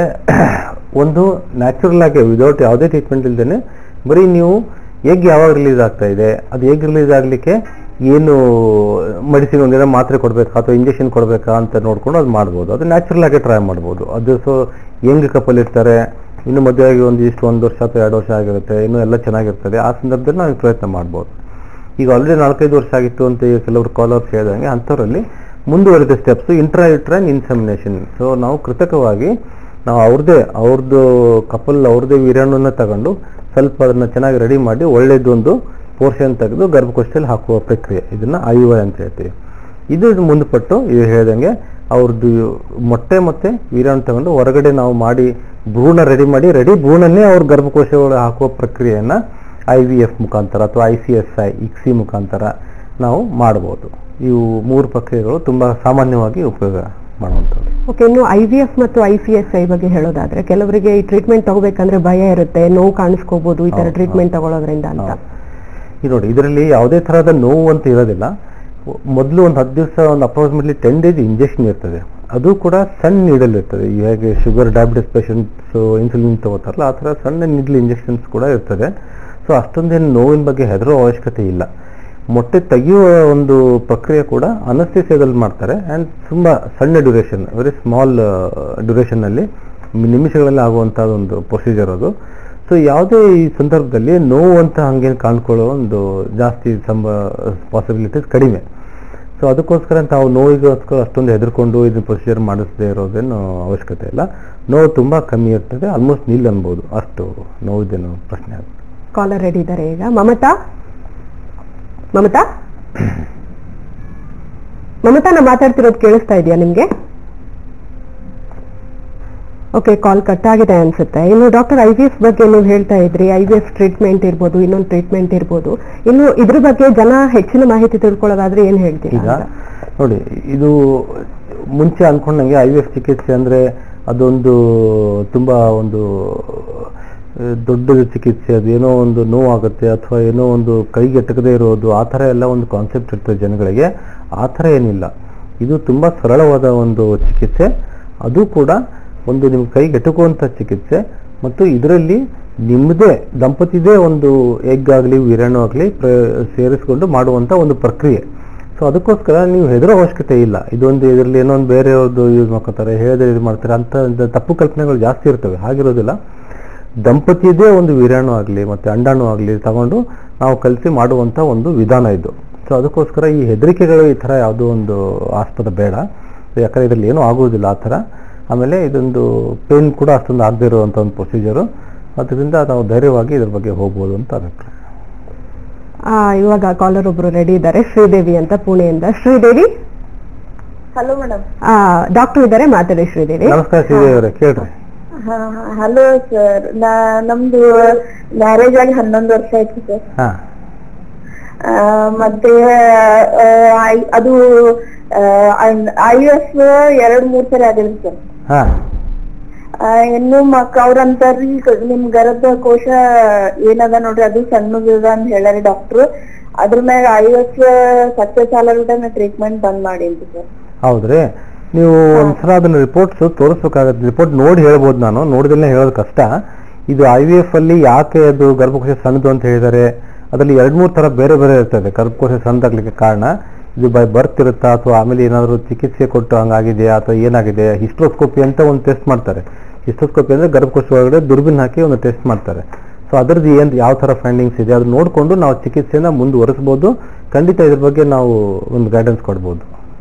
ಒಂದು ನ್ಯಾಚುರಲ್ ಆಗಿ ವಿದೌಟ್ ಯಾವುದೇ ಟ್ರೀಟ್ಮೆಂಟ್ ಇಲ್ದೇನೆ ಬರೀ ನೀವು ಎಗ್ ಯಾವಾಗ ರಿಲೀಸ್ ಆಗ್ತಾ ಇದೆ ಅದು ಎಗ್ ರಿಲೀಸ್ ಆಗ್ಲಿಕ್ಕೆ ಏನು ಮೆಡಿಸಿನ್ ಒಂದೇನೋ ಮಾತ್ರೆ ಕೊಡ್ಬೇಕಾ ಅಥವಾ ಇಂಜೆಕ್ಷನ್ ಕೊಡ್ಬೇಕಾ ಅಂತ ನೋಡ್ಕೊಂಡು ಅದು ಮಾಡ್ಬೋದು ಅದು ನ್ಯಾಚುರಲ್ ಆಗಿ ಟ್ರೈ ಮಾಡ್ಬೋದು ಅದು ಸೊ ಯಂಗ್ ಕಪಲ್ ಇರ್ತಾರೆ ಇನ್ನು ಮದುವೆ ಆಗಿ ಒಂದು ಇಷ್ಟು ಒಂದು ವರ್ಷ ಅಥವಾ ಎರಡು ವರ್ಷ ಆಗಿರುತ್ತೆ ಇನ್ನೂ ಎಲ್ಲ ಚೆನ್ನಾಗಿರ್ತದೆ ಆ ಸಂದರ್ಭದಲ್ಲಿ ನಾವು ಈ ಪ್ರಯತ್ನ ಮಾಡ್ಬೋದು ಈಗ ಆಲ್ರೆಡಿ ನಾಲ್ಕೈದು ವರ್ಷ ಆಗಿತ್ತು ಅಂತ ಈಗ ಕೆಲವರು ಕಾಲರ್ಸ್ ಹೇಳಿದಂಗೆ ಅಂಥವ್ರಲ್ಲಿ ಮುಂದುವರಿದ ಸ್ಟೆಪ್ಸ್ ಇಂಟ್ರಾಯುಟ್ರೈನ್ ಇನ್ಸಮಿನೇಷನ್ ಸೊ ನಾವು ಕೃತಕವಾಗಿ ನಾವು ಅವ್ರದ್ದೇ ಅವ್ರದ್ದು ಕಪಲ್ ಅವ್ರದ್ದೇ ವೀರ್ಯಾಣುವನ್ನ ತಗೊಂಡು ಸ್ವಲ್ಪ ಅದನ್ನ ಚೆನ್ನಾಗಿ ರೆಡಿ ಮಾಡಿ ಒಳ್ಳೇದೊಂದು ಪೋರ್ಷನ್ ತೆಗೆದು ಗರ್ಭಕೋಶದಲ್ಲಿ ಹಾಕುವ ಪ್ರಕ್ರಿಯೆ ಇದನ್ನ ಐ ವೈ ಅಂತ ಹೇಳ್ತೀವಿ ಇದು ಮುಂದುಪಟ್ಟು ಇದು ಹೇಳ್ದಂಗೆ ಅವ್ರದ್ದು ಮೊಟ್ಟೆ ಮತ್ತೆ ವೀರ್ಯಾಣು ತಗೊಂಡು ಹೊರಗಡೆ ನಾವು ಮಾಡಿ ಭ್ರೂಣ ರೆಡಿ ಮಾಡಿ ರೆಡಿ ಭ್ರೂಣನ್ನೇ ಅವ್ರ ಗರ್ಭಕೋಶ ಒಳಗೆ ಹಾಕುವ ಪ್ರಕ್ರಿಯೆಯನ್ನ ಐ ವಿ ಎಫ್ ಮುಖಾಂತರ ಅಥವಾ I C S I ICSI ಮುಖಾಂತರ ನಾವು ಮಾಡಬಹುದು ಇವು ಮೂರು ಪ್ರಕ್ರಿಯೆಗಳು ತುಂಬಾ ಸಾಮಾನ್ಯವಾಗಿ ಉಪಯೋಗ ಮಾಡುವಂಥದ್ದು ಓಕೆ ಇನ್ನು ಐ ವಿ ಎಫ್ ಮತ್ತು ಐ ಸಿ ಎಸ್ ಐ ಬಗ್ಗೆ ಹೇಳೋದಾದ್ರೆ ಕೆಲವರಿಗೆ ಈ ಟ್ರೀಟ್ಮೆಂಟ್ ತಗೋಬೇಕಂದ್ರೆ ಭಯ ಇರುತ್ತೆ ನೋವು ಕಾಣಿಸ್ಕೋಬಹುದು ಈ ತರ ಹೌದು, ಟ್ರೀಟ್ಮೆಂಟ್ ಹೌದು. ತಗೊಳ್ಳೋದ್ರಿಂದ ಅಂತ ಹೌದು. ಈಗ ನೋಡಿ ಇದರಲ್ಲಿ ಯಾವುದೇ ತರಹದ ನೋವು ಅಂತ ಇರೋದಿಲ್ಲ ಮೊದಲು ಒಂದು ಹತ್ತು ದಿವಸ ಒಂದು ಅಪ್ರಾಕ್ಸಿಮೇಟ್ಲಿ ಟೆನ್ ಡೇಸ್ ಇಂಜೆಕ್ಷನ್ ಇರ್ತದೆ ಅದು ಕೂಡ ಸಣ್ಣ ನೀಡಲ್ ಇರ್ತದೆ ಈ ಹೇಗೆ ಶುಗರ್ ಡಯಾಬಿಟಿಸ್ ಪೇಷಂಟ್ಸ್ ಇನ್ಸುಲಿನ್ ತಗೋತಾರಲ್ಲ ಆ ಥರ ಸಣ್ಣ ನಿಡ್ಲ್ ಇಂಜೆಕ್ಷನ್ಸ್ ಕೂಡ ಇರ್ತದೆ ಸೊ ಅಷ್ಟೊಂದೇನು ನೋವಿನ ಬಗ್ಗೆ ಹೆದರೋ ಅವಶ್ಯಕತೆ ಇಲ್ಲ ಮೊಟ್ಟೆ ತೆಗೆಯುವ ಒಂದು ಪ್ರಕ್ರಿಯೆ ಕೂಡ ಅನಸ್ಥಿಸಿಯದಲ್ಲಿ ಮಾಡ್ತಾರೆ ಆ್ಯಂಡ್ ತುಂಬ ಸಣ್ಣ ಡ್ಯೂರೇಷನ್ ವೆರಿ ಸ್ಮಾಲ್ ಡ್ಯೂರೇಷನ್ನಲ್ಲಿ ನಿಮಿಷಗಳಲ್ಲಿ ಆಗುವಂಥ ಒಂದು ಪ್ರೊಸೀಜರ್ ಅದು ಸೊ ಯಾವುದೇ ಈ ಸಂದರ್ಭದಲ್ಲಿ ನೋವು ಅಂತ ಹಂಗೇನು ಕಾಣ್ಕೊಳ್ಳೋ ಒಂದು ಜಾಸ್ತಿ ಸಂಭ ಪಾಸಿಬಿಲಿಟೀಸ್ ಕಡಿಮೆ ಸೊ ಅದಕ್ಕೋಸ್ಕರ ತಾವು ನೋವಿಗೋಸ್ಕರ ಅಷ್ಟೊಂದು ಹೆದರ್ಕೊಂಡು ಇದನ್ನ ಪ್ರೊಸೀಜರ್ ಮಾಡಿಸದೇ ಇರೋದೇನು ಅವಶ್ಯಕತೆ ಇಲ್ಲ ನೋವು ತುಂಬಾ ಕಮ್ಮಿ ಇರ್ತದೆ ಆಲ್ಮೋಸ್ಟ್ ನಿಲ್ ಅನ್ಬೋದು ಅಷ್ಟು ನೋವಿದೇನು ಪ್ರಶ್ನೆ ಆಗುತ್ತೆ ಕಾಲರ್ ರೆಡಿ ಇದ್ದಾರೆ ಈಗ ಮಮತಾ ಮಮತಾ ಮಮತಾ ನಾ ಮಾತಾಡ್ತಿರೋದು ಕೇಳಿಸ್ತಾ ಇದೆಯಾ ನಿಮ್ಗೆ ಓಕೆ ಕಾಲ್ ಕಟ್ ಆಗಿದೆ ಅನ್ಸುತ್ತೆ ಇನ್ನು ಡಾಕ್ಟರ್ ಐ ವಿ ಎಫ್ ಬಗ್ಗೆ ನೀವು ಹೇಳ್ತಾ ಇದ್ರಿ ಐ ವಿ ಎಫ್ ಟ್ರೀಟ್ಮೆಂಟ್ ಇರ್ಬೋದು ಇನ್ನೊಂದು ಟ್ರೀಟ್ಮೆಂಟ್ ಇರ್ಬೋದು ಇನ್ನು ಇದ್ರ ಬಗ್ಗೆ ಜನ ಹೆಚ್ಚಿನ ಮಾಹಿತಿ ತಿಳ್ಕೊಳ್ಳೋದಾದ್ರೆ ಏನ್ ಹೇಳ್ತೀರಾ ಈಗ ಅಂತ? ನೋಡಿ ಇದು ಮುಂಚೆ ಅನ್ಕೊಂಡಂಗೆ ಐ ವಿ ಎಫ್ ಚಿಕಿತ್ಸೆ ಅಂದ್ರೆ ಅದೊಂದು ತುಂಬಾ ಒಂದು ಆ, ದೊಡ್ಡದು ಚಿಕಿತ್ಸೆ ಅದು ಏನೋ ಒಂದು ನೋವಾಗುತ್ತೆ ಅಥವಾ ಏನೋ ಒಂದು ಕೈಗೆಟಕದೇ ಇರೋದು ಆ ಥರ ಎಲ್ಲ ಒಂದು ಕಾನ್ಸೆಪ್ಟ್ ಇರ್ತದೆ ಜನಗಳಿಗೆ ಆ ಥರ ಏನಿಲ್ಲ ಇದು ತುಂಬಾ ಸರಳವಾದ ಒಂದು ಚಿಕಿತ್ಸೆ ಅದು ಕೂಡ ಒಂದು ನಿಮ್ಮ ಕೈಗೆಟುಕುವಂಥ ಚಿಕಿತ್ಸೆ ಮತ್ತು ಇದರಲ್ಲಿ ನಿಮ್ಮದೇ ದಂಪತಿದೇ ಒಂದು ಎಗ್ ಆಗಲಿ ವೀರ್ಯಾಣು ಆಗಲಿ ಸೇರಿಸ್ಕೊಂಡು ಮಾಡುವಂಥ ಒಂದು ಪ್ರಕ್ರಿಯೆ ಸೊ ಅದಕ್ಕೋಸ್ಕರ ನೀವು ಹೆದರೋ ಅವಶ್ಯಕತೆ ಇಲ್ಲ ಇದೊಂದು ಇದರಲ್ಲಿ ಏನೋ ಒಂದು ಬೇರೆಯವ್ರದ್ದು ಯೂಸ್ ಮಾಡ್ಕೋತಾರೆ ಹೇಳಿದ್ರೆ ಇದು ಮಾಡ್ತಾರೆ ಅಂತ ಒಂದು ತಪ್ಪು ಕಲ್ಪನೆಗಳು ಜಾಸ್ತಿ ಇರ್ತವೆ ಹಾಗಿರೋದಿಲ್ಲ ದಂಪತಿಯದೇ ಒಂದು ವೀರ್ಯಾಣು ಆಗಲಿ ಮತ್ತು ಅಂಡಾಣು ಆಗಲಿ ತಗೊಂಡು ನಾವು ಕಲಿಸಿ ಮಾಡುವಂಥ ಒಂದು ವಿಧಾನ ಇದು ಸೊ ಅದಕ್ಕೋಸ್ಕರ ಈ ಹೆದರಿಕೆಗಳು ಈ ಥರ ಯಾವುದೋ ಒಂದು ಆಸ್ಪದ ಬೇಡ ಯಾಕಂದರೆ ಇದರಲ್ಲಿ ಏನೂ ಆಗುವುದಿಲ್ಲ ಆ ಥರ ಆಮೇಲೆ ಇದೊಂದು ಪೇನ್ ಕೂಡ ಅಷ್ಟೊಂದು ಆಗದೇ ಇರುವಂಥ ಒಂದು ಪ್ರೊಸೀಜರು ಅದರಿಂದ ನಾವು ಧೈರ್ಯವಾಗಿ ಇದ್ರ ಬಗ್ಗೆ ಹೋಗ್ಬೋದು ಅಂತ ಅಭಿಪ್ರಾಯ ಆ, ಇವಾಗ ಕಾಲರ್ ಒಬ್ರು ರೆಡಿ ಇದ್ದಾರೆ ಶ್ರೀದೇವಿ ಅಂತ ಪುಣೆಯಿಂದ ಶ್ರೀದೇವಿ ಹಲೋ ಮೇಡಮ್ ಡಾಕ್ಟರ್ ಇದ್ದಾರೆ ಮಾತಾಡಿ ಶ್ರೀದೇವಿ ನಮಸ್ಕಾರ ಶ್ರೀದೇವಿ ಅವರೇ ಕೇಳ್ರಿ ಹಲೋ ಸರ್ ನಾ ನಮ್ದು ಮ್ಯಾರೇಜ್ ಆಗಿ ಹನ್ನೊಂದು ವರ್ಷ ಆಯ್ತು ಸರ್ ಹಾ ಮತ್ತೆ ಆ, ಐ- ಅದು ಐ ಎಸ್ ಎರಡ್ ಮೂರ್ ಸರಿ ಆಗಿದೆ ಸರ್ ಹಾ ಆ, ಇನ್ನು ಮಕ್ ಅವ್ರಂತಾರ್ರಿ ಕ- ನಿಮ್ ಗರ್ಭ ಕೋಶ ಏನದ ನೋಡ್ರಿ ಅದು ಸಣ್ಣದ ಅಂತ ಹೇಳ್ಯಾರಿ ಡಾಕ್ಟ್ರು ಅದ್ರ ಮ್ಯಾಗ ಐ ಎಸ್ ಸಕ್ಸಸ್ ಆಗಲ್ಲ ಟ್ರೀಟ್ಮೆಂಟ್ ಬಂದ್ ಮಾಡಿ ಸರ್ ಹೌದ್ರಿ ನೀವು ಒಂದ್ಸಲ ಅದನ್ನ ರಿಪೋರ್ಟ್ಸ್ ತೋರಿಸ್ಬೇಕಾಗತ್ತೆ ರಿಪೋರ್ಟ್ ನೋಡಿ ಹೇಳ್ಬೋದು ನಾನು ನೋಡಿದಲ್ಲೇ ಹೇಳೋದು ಕಷ್ಟ ಇದು ಐ ವಿ ಎಫ್ ಅಲ್ಲಿ ಯಾಕೆ ಅದು ಗರ್ಭಕೋಶ ಸಣ್ಣದು ಅಂತ ಹೇಳಿದ್ದಾರೆ ಅದರಲ್ಲಿ ಎರಡ್ ಮೂರು ತರ ಬೇರೆ ಬೇರೆ ಇರ್ತದೆ ಗರ್ಭಕೋಶ ಸಣ್ಣದಾಗ್ಲಿಕ್ಕೆ ಕಾರಣ ಇದು ಬೈ ಬರ್ತ್ ಇರುತ್ತಾ ಅಥವಾ ಆಮೇಲೆ ಏನಾದರೂ ಚಿಕಿತ್ಸೆ ಕೊಟ್ಟು ಹಂಗಾಗಿದೆಯಾ ಅಥವಾ ಏನಾಗಿದೆ ಹಿಸ್ಟ್ರೋಸ್ಕೋಪಿ ಅಂತ ಒಂದು ಟೆಸ್ಟ್ ಮಾಡ್ತಾರೆ ಹಿಸ್ಟ್ರೋಸ್ಕೋಪಿ ಅಂದ್ರೆ ಗರ್ಭಕೋಶ ಒಳಗಡೆ ದುರ್ಬಿನ್ ಹಾಕಿ ಒಂದು ಟೆಸ್ಟ್ ಮಾಡ್ತಾರೆ ಸೊ ಅದರದ್ದು ಏನ್ ಯಾವ ತರ ಫೈಂಡಿಂಗ್ಸ್ ಇದೆ ಅದು ನೋಡಿಕೊಂಡು ನಾವು ಚಿಕಿತ್ಸೆನ ಮುಂದುವರಿಸಬಹುದು ಖಂಡಿತ ಇದ್ರ ಬಗ್ಗೆ ನಾವು ಒಂದು ಗೈಡೆನ್ಸ್ ಕೊಡ್ಬೋದು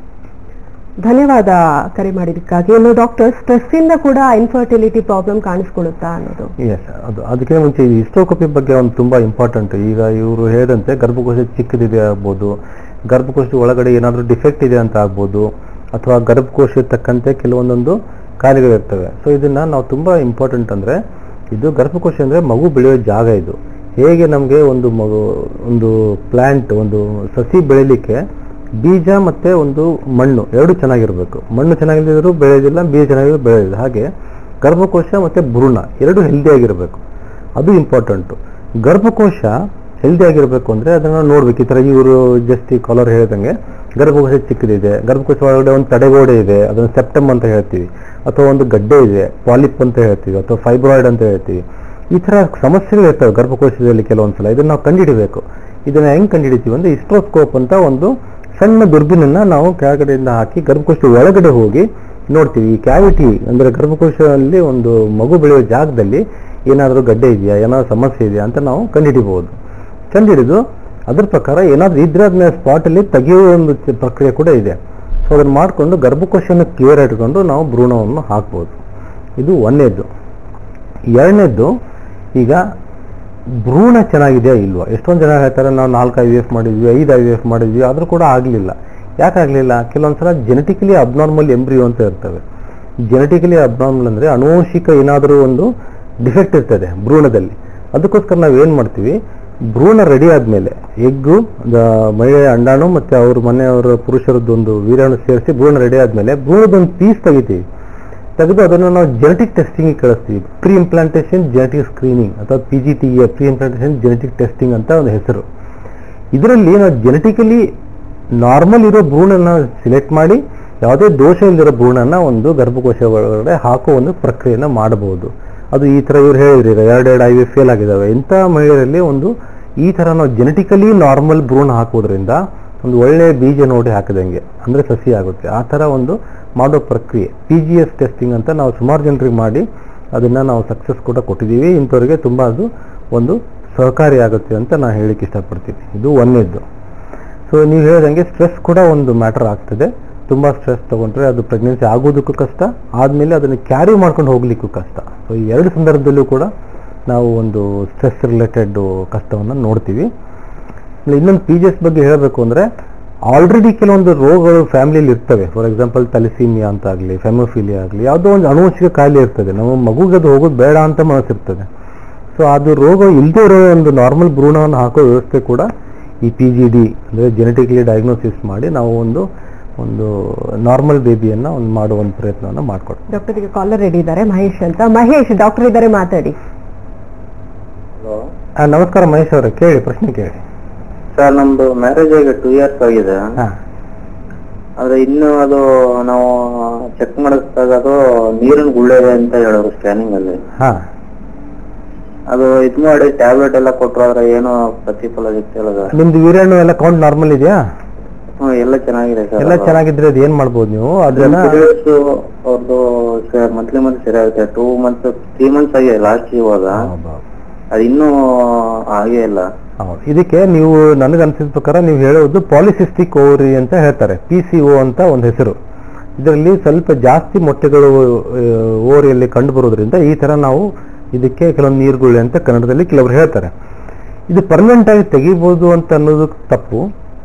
ಧನ್ಯವಾದ ಕರೆ ಮಾಡಿದ್ದಕ್ಕಾಗಿ ಇನ್ನು ಡಾಕ್ಟರ್ ಸ್ಟ್ರೆಸ್ ಇಂದ ಕೂಡ ಇನ್ಫರ್ಟಿಲಿಟಿ ಪ್ರಾಬ್ಲಮ್ ಕಾಣಿಸ್ಕೊಳ್ಳುತ್ತಾ ಅನ್ನೋದು ಎಸ್ ಅದು ಅದಕ್ಕೆ ಮುಂಚೆ ಈ ಹಿಸ್ಟೋಕಪಿ ಬಗ್ಗೆ ಒಂದು ತುಂಬಾ ಇಂಪಾರ್ಟೆಂಟ್ ಈಗ ಇವರು ಹೇಳಿದಂತೆ ಗರ್ಭಕೋಶ ಚಿಕ್ಕದಿದೆ ಆಗ್ಬೋದು ಗರ್ಭಕೋಶದ ಒಳಗಡೆ ಏನಾದರೂ ಡಿಫೆಕ್ಟ್ ಇದೆ ಅಂತ ಆಗ್ಬೋದು ಅಥವಾ ಗರ್ಭಕೋಶ ತಕ್ಕಂತೆ ಕೆಲವೊಂದೊಂದು ಕಾಯಿಲೆಗಳಿರ್ತವೆ ಸೊ ಇದನ್ನ ನಾವು ತುಂಬಾ ಇಂಪಾರ್ಟೆಂಟ್ ಅಂದ್ರೆ ಇದು ಗರ್ಭಕೋಶ ಅಂದ್ರೆ ಮಗು ಬೆಳೆಯೋ ಜಾಗ ಇದು ಹೇಗೆ ನಮಗೆ ಒಂದು ಮಗು ಒಂದು ಪ್ಲಾಂಟ್ ಒಂದು ಸಸಿ ಬೆಳಿಲಿಕ್ಕೆ ಬೀಜ ಮತ್ತೆ ಒಂದು ಮಣ್ಣು ಎರಡು ಚೆನ್ನಾಗಿರ್ಬೇಕು ಮಣ್ಣು ಚೆನ್ನಾಗಿಲ್ಲದಿದ್ರು ಬೆಳೆಯೋದಿಲ್ಲ ಬೀಜ ಚೆನ್ನಾಗಿದ್ರು ಬೆಳೆಯೋದಿಲ್ಲ ಹಾಗೆ ಗರ್ಭಕೋಶ ಮತ್ತೆ ಭ್ರೂಣ ಎರಡು ಹೆಲ್ದಿ ಆಗಿರಬೇಕು ಅದು ಇಂಪಾರ್ಟೆಂಟು ಗರ್ಭಕೋಶ ಹೆಲ್ದಿ ಆಗಿರಬೇಕು ಅಂದ್ರೆ ಅದನ್ನ ನೋಡ್ಬೇಕು ಈ ತರ ಇವರು ಜಸ್ಟ್ ಈ ಕಾಲರ್ ಹೇಳಿದಂಗೆ ಗರ್ಭಕೋಶ ಚಿಕ್ಕದಿದೆ ಗರ್ಭಕೋಶ ಒಳಗಡೆ ಒಂದು ತಡೆಗೋಡೆ ಇದೆ ಅದನ್ನು ಸೆಪ್ಟಮ್ ಅಂತ ಹೇಳ್ತೀವಿ ಅಥವಾ ಒಂದು ಗಡ್ಡೆ ಇದೆ ಪಾಲಿಪ್ ಅಂತ ಹೇಳ್ತೀವಿ ಅಥವಾ ಫೈಬ್ರಾಯ್ಡ್ ಅಂತ ಹೇಳ್ತೀವಿ ಈ ತರ ಸಮಸ್ಯೆಗಳು ಇರ್ತವೆ ಗರ್ಭಕೋಶದಲ್ಲಿ ಕೆಲವೊಂದ್ಸಲ ಇದನ್ನ ನಾವು ಕಂಡುಹಿಡಿಬೇಕು ಇದನ್ನ ಹೆಂಗ್ ಕಂಡುಹಿಡಿತೀವಿ ಅಂದ್ರೆ ಇಸ್ಟ್ರೋಸ್ಕೋಪ್ ಅಂತ ಒಂದು ಸಣ್ಣ ದುರ್ಬಿನನ್ನ ನಾವು ಕೆಳಗಡೆಯಿಂದ ಹಾಕಿ ಗರ್ಭಕೋಶದ ಒಳಗಡೆ ಹೋಗಿ ನೋಡ್ತೀವಿ ಈ ಕ್ಯಾವಿಟಿ ಅಂದ್ರೆ ಗರ್ಭಕೋಶದಲ್ಲಿ ಒಂದು ಮಗು ಬೆಳೆಯುವ ಜಾಗದಲ್ಲಿ ಏನಾದರೂ ಗಡ್ಡೆ ಇದೆಯಾ ಏನಾದ್ರು ಸಮಸ್ಯೆ ಇದೆಯಾ ಅಂತ ನಾವು ಕಂಡುಹಿಡಿಬಹುದು ಕಂಡುಹಿಡಿದು ಅದ್ರ ಪ್ರಕಾರ ಏನಾದ್ರೂ ಇದ್ರೆ ಅದನ್ನ ಸ್ಪಾಟ್ ಅಲ್ಲಿ ತೆಗೆಯುವ ಒಂದು ಚ- ಪ್ರಕ್ರಿಯೆ ಕೂಡ ಇದೆ ಸೊ ಅದನ್ನ ಮಾಡಿಕೊಂಡು ಗರ್ಭಕೋಶನ ಕ್ಲಿಯರ್ ಇಟ್ಕೊಂಡು ನಾವು ಭ್ರೂಣವನ್ನು ಹಾಕ್ಬೋದು ಇದು ಒಂದನೇದ್ದು ಎರಡನೇದ್ದು ಈಗ ಭ್ರೂಣ ಚೆನ್ನಾಗಿದೆಯಾ ಇಲ್ವಾ ಎಷ್ಟೊಂದು ಜನ ಹೇಳ್ತಾರೆ ನಾವು ನಾಲ್ಕು ಐ ವಿ ಎಫ್ ಮಾಡಿದ್ವಿ ಐದು ಐ ವಿ ಎಫ್ ಮಾಡಿದ್ವಿ ಆದ್ರೂ ಕೂಡ ಆಗಲಿಲ್ಲ ಯಾಕೆ ಆಗಲಿಲ್ಲ ಕೆಲವೊಂದ್ಸಲ ಜೆನೆಟಿಕಲಿ ಅಬ್ನಾರ್ಮಲ್ ಎಂಬ್ರಿಯೋ ಅಂತ ಇರ್ತವೆ ಜೆನೆಟಿಕಲಿ ಅಬ್ನಾರ್ಮಲ್ ಅಂದ್ರೆ ಅನುವಂಶಿಕ ಏನಾದರೂ ಒಂದು ಡಿಫೆಕ್ಟ್ ಇರ್ತದೆ ಭ್ರೂಣದಲ್ಲಿ ಅದಕ್ಕೋಸ್ಕರ ನಾವು ಏನು ಮಾಡ್ತೀವಿ ಭ್ರೂಣ ರೆಡಿ ಆದ್ಮೇಲೆ ಎಗ್ಗು ದ- ಮಹಿಳೆಯ ಅಂಡಾಣು ಮತ್ತೆ ಅವ್ರ ಮನೆಯವರ ಪುರುಷರದ್ದೊಂದು ವೀರ್ಯಾಣು ಸೇರಿಸಿ ಭ್ರೂಣ ರೆಡಿ ಆದ್ಮೇಲೆ ಭ್ರೂಣದೊಂದು ಪೀಸ್ ತೆಗಿತೀವಿ ತೆಗೆದು ಅದನ್ನು ನಾವು ಜೆನೆಟಿಕ್ ಟೆಸ್ಟಿಂಗ್ ಕಳಿಸ್ತೀವಿ ಪ್ರೀ ಇಂಪ್ಲಾಂಟೇಷನ್ ಜೆನೆಟಿಕ್ ಸ್ಕ್ರೀನಿಂಗ್ ಅಥವಾ P G T A pre implantation genetic testing ಅಂತ ಒಂದು ಹೆಸರು ಇದರಲ್ಲಿ ನಾವು ಜೆನೆಟಿಕಲಿ ನಾರ್ಮಲ್ ಇರೋ ಭ್ರೂಣನ ಸಿಲೆಕ್ಟ್ ಮಾಡಿ ಯಾವುದೇ ದೋಷ ಇಲ್ಲದಿರೋ ಭ್ರೂಣನ ಒಂದು ಗರ್ಭಕೋಶ ಒಳಗಡೆ ಹಾಕೋ ಒಂದು ಪ್ರಕ್ರಿಯೆನ ಮಾಡಬಹುದು ಅದು ಈ ತರ ಇವ್ರು ಹೇಳಿದ್ರಿ ಈಗ ಎರಡೆರಡು ಐ ವಿ ಫೇಲ್ ಆಗಿದ್ದಾವೆ ಇಂಥ ಮಹಿಳೆಯರಲ್ಲಿ ಒಂದು ಈ ತರ ನಾವು ಜೆನೆಟಿಕಲಿ ನಾರ್ಮಲ್ ಭ್ರೂಣ ಹಾಕೋದ್ರಿಂದ ಒಂದು ಒಳ್ಳೆ ಬೀಜ ನೋಡಿ ಹಾಕಿದಂಗೆ ಅಂದ್ರೆ ಸಸಿ ಆಗುತ್ತೆ ಆ ತರ ಒಂದು ಮಾಡೋ ಪ್ರಕ್ರಿಯೆ ಪಿ ಜಿ ಎಸ್ ಟೆಸ್ಟಿಂಗ್ ಅಂತ ನಾವು ಸುಮಾರು ಜನರಿಗೆ ಮಾಡಿ ಅದನ್ನ ನಾವು ಸಕ್ಸಸ್ ಕೂಡ ಕೊಟ್ಟಿದ್ದೀವಿ ಇಂಥವ್ರಿಗೆ ತುಂಬಾ ಅದು ಒಂದು ಸಹಕಾರಿಯಾಗುತ್ತೆ ಅಂತ ನಾನು ಹೇಳಿಕ್ಕೆ ಇಷ್ಟಪಡ್ತೀನಿ ಇದು ಒಂದನೇದ್ದು ಸೊ ನೀವು ಹೇಳಿದಂಗೆ ಸ್ಟ್ರೆಸ್ ಕೂಡ ಒಂದು ಮ್ಯಾಟರ್ ಆಗ್ತದೆ ತುಂಬಾ ಸ್ಟ್ರೆಸ್ ತಗೊಂಡ್ರೆ ಅದು ಪ್ರೆಗ್ನೆನ್ಸಿ ಆಗೋದಕ್ಕೂ ಕಷ್ಟ ಆದ್ಮೇಲೆ ಅದನ್ನು ಕ್ಯಾರಿ ಮಾಡ್ಕೊಂಡು ಹೋಗ್ಲಿಕ್ಕೂ ಕಷ್ಟ ಸೊ ಈ ಎರಡು ಸಂದರ್ಭದಲ್ಲೂ ಕೂಡ ನಾವು ಒಂದು ಸ್ಟ್ರೆಸ್ ರಿಲೇಟೆಡ್ ಕಷ್ಟವನ್ನು ನೋಡ್ತೀವಿ ಆಮೇಲೆ ಇನ್ನೊಂದು ಪಿ ಜಿ ಎಸ್ ಬಗ್ಗೆ ಹೇಳಬೇಕು ಅಂದ್ರೆ ಆಲ್ರೆಡಿ ಕೆಲವೊಂದು ರೋಗಗಳು ಫ್ಯಾಮಿಲಿಯಲ್ಲಿ ಇರ್ತವೆ ಫಾರ್ ಎಕ್ಸಾಂಪಲ್ ತಲಿಸೀಮಿಯಾ ಅಂತ ಆಗಲಿ ಫೆಮೋಫಿಲಿಯಾ ಆಗಲಿ ಯಾವುದೋ ಒಂದು ಅನುವಂಶಿಕ ಕಾಯಿಲೆ ಇರ್ತದೆ ನಮ್ಮ ಮಗುಗೆ ಅದು ಹೋಗೋದು ಬೇಡ ಅಂತ ಮನಸ್ಸಿರ್ತದೆ ಸೊ ಅದು ರೋಗ ಇಲ್ಲದೆ ಇರೋ ಒಂದು ನಾರ್ಮಲ್ ಭ್ರೂಣವನ್ನು ಹಾಕೋ ವ್ಯವಸ್ಥೆ ಕೂಡ ಈ ಪಿ ಜಿ ಡಿ ಅಂದರೆ ಜೆನೆಟಿಕ್ಲಿ ಡಯಾಗ್ನೋಸಿಸ್ ಮಾಡಿ ನಾವು ಒಂದು ಒಂದು ನಾರ್ಮಲ್ ಬೇಬಿಯನ್ನ ಒಂದು ಮಾಡುವ ಒಂದು ಪ್ರಯತ್ನವನ್ನು ಮಾಡ್ಕೊಡ್ತೀವಿ ಡಾಕ್ಟರ್ ಈಗ ಕಾಲರ್ ರೆಡಿ ಇದ್ದಾರೆ ಮಹೇಶ್ ಅಂತ ಮಹೇಶ್ ಡಾಕ್ಟರ್ ಇದ್ದಾರೆ ಮಾತಾಡಿ ಆ, ನಮಸ್ಕಾರ ಮಹೇಶ್ ಅವರೇ ಕೇಳಿ ಪ್ರಶ್ನೆ ಕೇಳಿ ಸರ್ ನಮ್ದು ಮ್ಯಾರೇಜ್ ಆಗಿ ಟೂ ಇಯರ್ಸ್ ಆಗಿದೆ ಹಾ ಆದ್ರೆ ಇನ್ನು ಅದು ನಾವು ಚೆಕ್ ಮಾಡಿಸಿದಾಗ ಅದು ನೀರಿನ ಗುಳ್ಳೆ ಇದೆ ಅಂತ ಹೇಳೋರು ಸ್ಕ್ಯಾನಿಂಗ್ ಅಲ್ಲಿ ಹಾ ಅದು ಇದ್ ಮಾಡಿ ಟ್ಯಾಬ್ಲೆಟ್ ಎಲ್ಲ ಕೊಟ್ರು ಆದ್ರೆ ಏನು ಪ್ರತಿಫಲ ಸಿಗ್ತಿಲ್ಲ ಸರ್ ನಿಮ್ದು ವೀರ್ಯಾಣು ಎಲ್ಲ ಕೌಂಟ್ ನಾರ್ಮಲ್ ಇದೆಯಾ ಹ್ಮ್ ಎಲ್ಲ ಚೆನ್ನಾಗಿದೆ ಸರ್ ಎಲ್ಲ ಚೆನ್ನಾಗಿದ್ರೆ ಅದು ಏನ್ ಮಾಡ್ಬೋದು ನೀವು ಅದನ್ನ ಪೀರಿಯಡ್ಸ್ ಅವ್ರದ್ದು ಸರ್ ಮಂತ್ಲಿ ಮಂತ್ ಸರಿ ಆಗುತ್ತೆ ಟೂ ಮಂತ್ಸ್ ತ್ರೀ ಮಂತ್ಸ್ ಆಗಿದೆ ಲಾಸ್ಟ್ ಇವಾಗ ಅದು ಇನ್ನೂ ಆಗೇ ಇಲ್ಲ ಹೌದು ಇದಕ್ಕೆ ನೀವು ನನಗೆ ಅನ್ಸಿದ ಪ್ರಕಾರ ನೀವು ಹೇಳೋದು ಪಾಲಿಸಿಸ್ಟಿಕ್ ಓವರಿ ಅಂತ ಹೇಳ್ತಾರೆ ಪಿ ಸಿ ಒ ಅಂತ ಒಂದು ಹೆಸರು ಇದರಲ್ಲಿ ಸ್ವಲ್ಪ ಜಾಸ್ತಿ ಮೊಟ್ಟೆಗಳು ಓವರಿಯಲ್ಲಿ ಕಂಡು ಬರೋದ್ರಿಂದ ಈ ತರ ನಾವು ಇದಕ್ಕೆ ಕೆಲವೊಂದು ನೀರುಗುಳ್ಳೆ ಅಂತ ಕನ್ನಡದಲ್ಲಿ ಕೆಲವರು ಹೇಳ್ತಾರೆ ಇದು ಪರ್ಮನೆಂಟ್ ಆಗಿ ತೆಗಿಬೋದು ಅಂತ ಅನ್ನೋದು ತಪ್ಪು